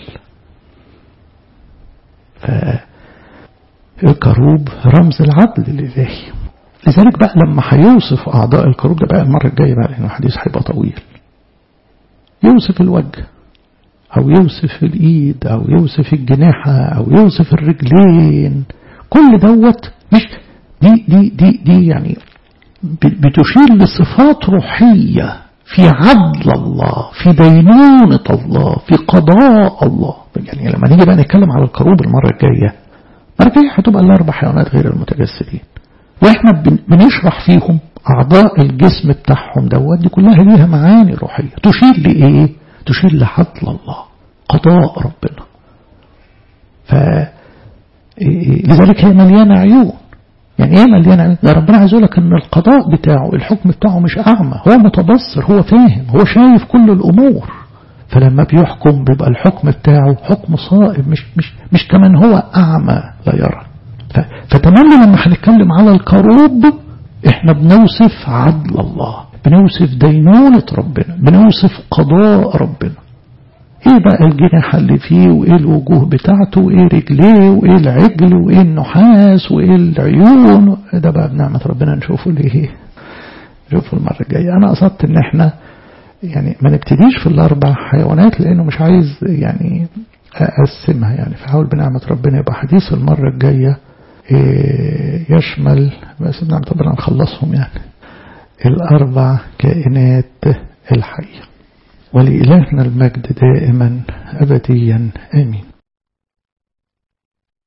فالكروب رمز العدل الالهي لذلك بقى لما هيوصف أعضاء الكروب ده بقى المرة الجاية بقى لأنه الحديث هيبقى طويل يوصف الوجه أو يوصف الإيد أو يوصف الجناحة أو يوصف الرجلين كل دوت مش دي دي دي دي يعني بتشير لصفات روحية في عدل الله في دينونة الله في قضاء الله يعني لما نيجي بقى نتكلم على الكروب المرة الجاية المرة الجاية هتبقى الأربع حيوانات غير المتجسدين واحنا بنشرح فيهم أعضاء الجسم بتاعهم دوت دي كلها ليها معاني روحية تشير لإيه؟ تشير لحضل الله قضاء ربنا ف لذلك هي مليانة عيون يعني ايه مليانة عيون؟ ده ربنا عايز يقول لك ان القضاء بتاعه الحكم بتاعه مش أعمى هو متبصر هو فاهم هو شايف كل الأمور فلما بيحكم بيبقى الحكم بتاعه حكم صائب مش مش مش كمان هو أعمى لا يرى فتملي لما هنتكلم على الكروب احنا بنوصف عدل الله بنوصف دينونة ربنا بنوصف قضاء ربنا ايه بقى الجناح اللي فيه وايه الوجوه بتاعته وايه رجليه وايه العجل وايه النحاس وايه العيون ده بقى بنعمة ربنا نشوفه ليه نشوفه المرة الجاية انا قصدت ان احنا يعني ما نبتديش في الاربع حيوانات لانه مش عايز يعني اقسمها يعني فحاول بنعمة ربنا يبقى حديث المرة الجاية يشمل بس بنعمة ربنا نخلصهم يعني الأربع كائنات الحية ولإلهنا المجد دائما أبديا آمين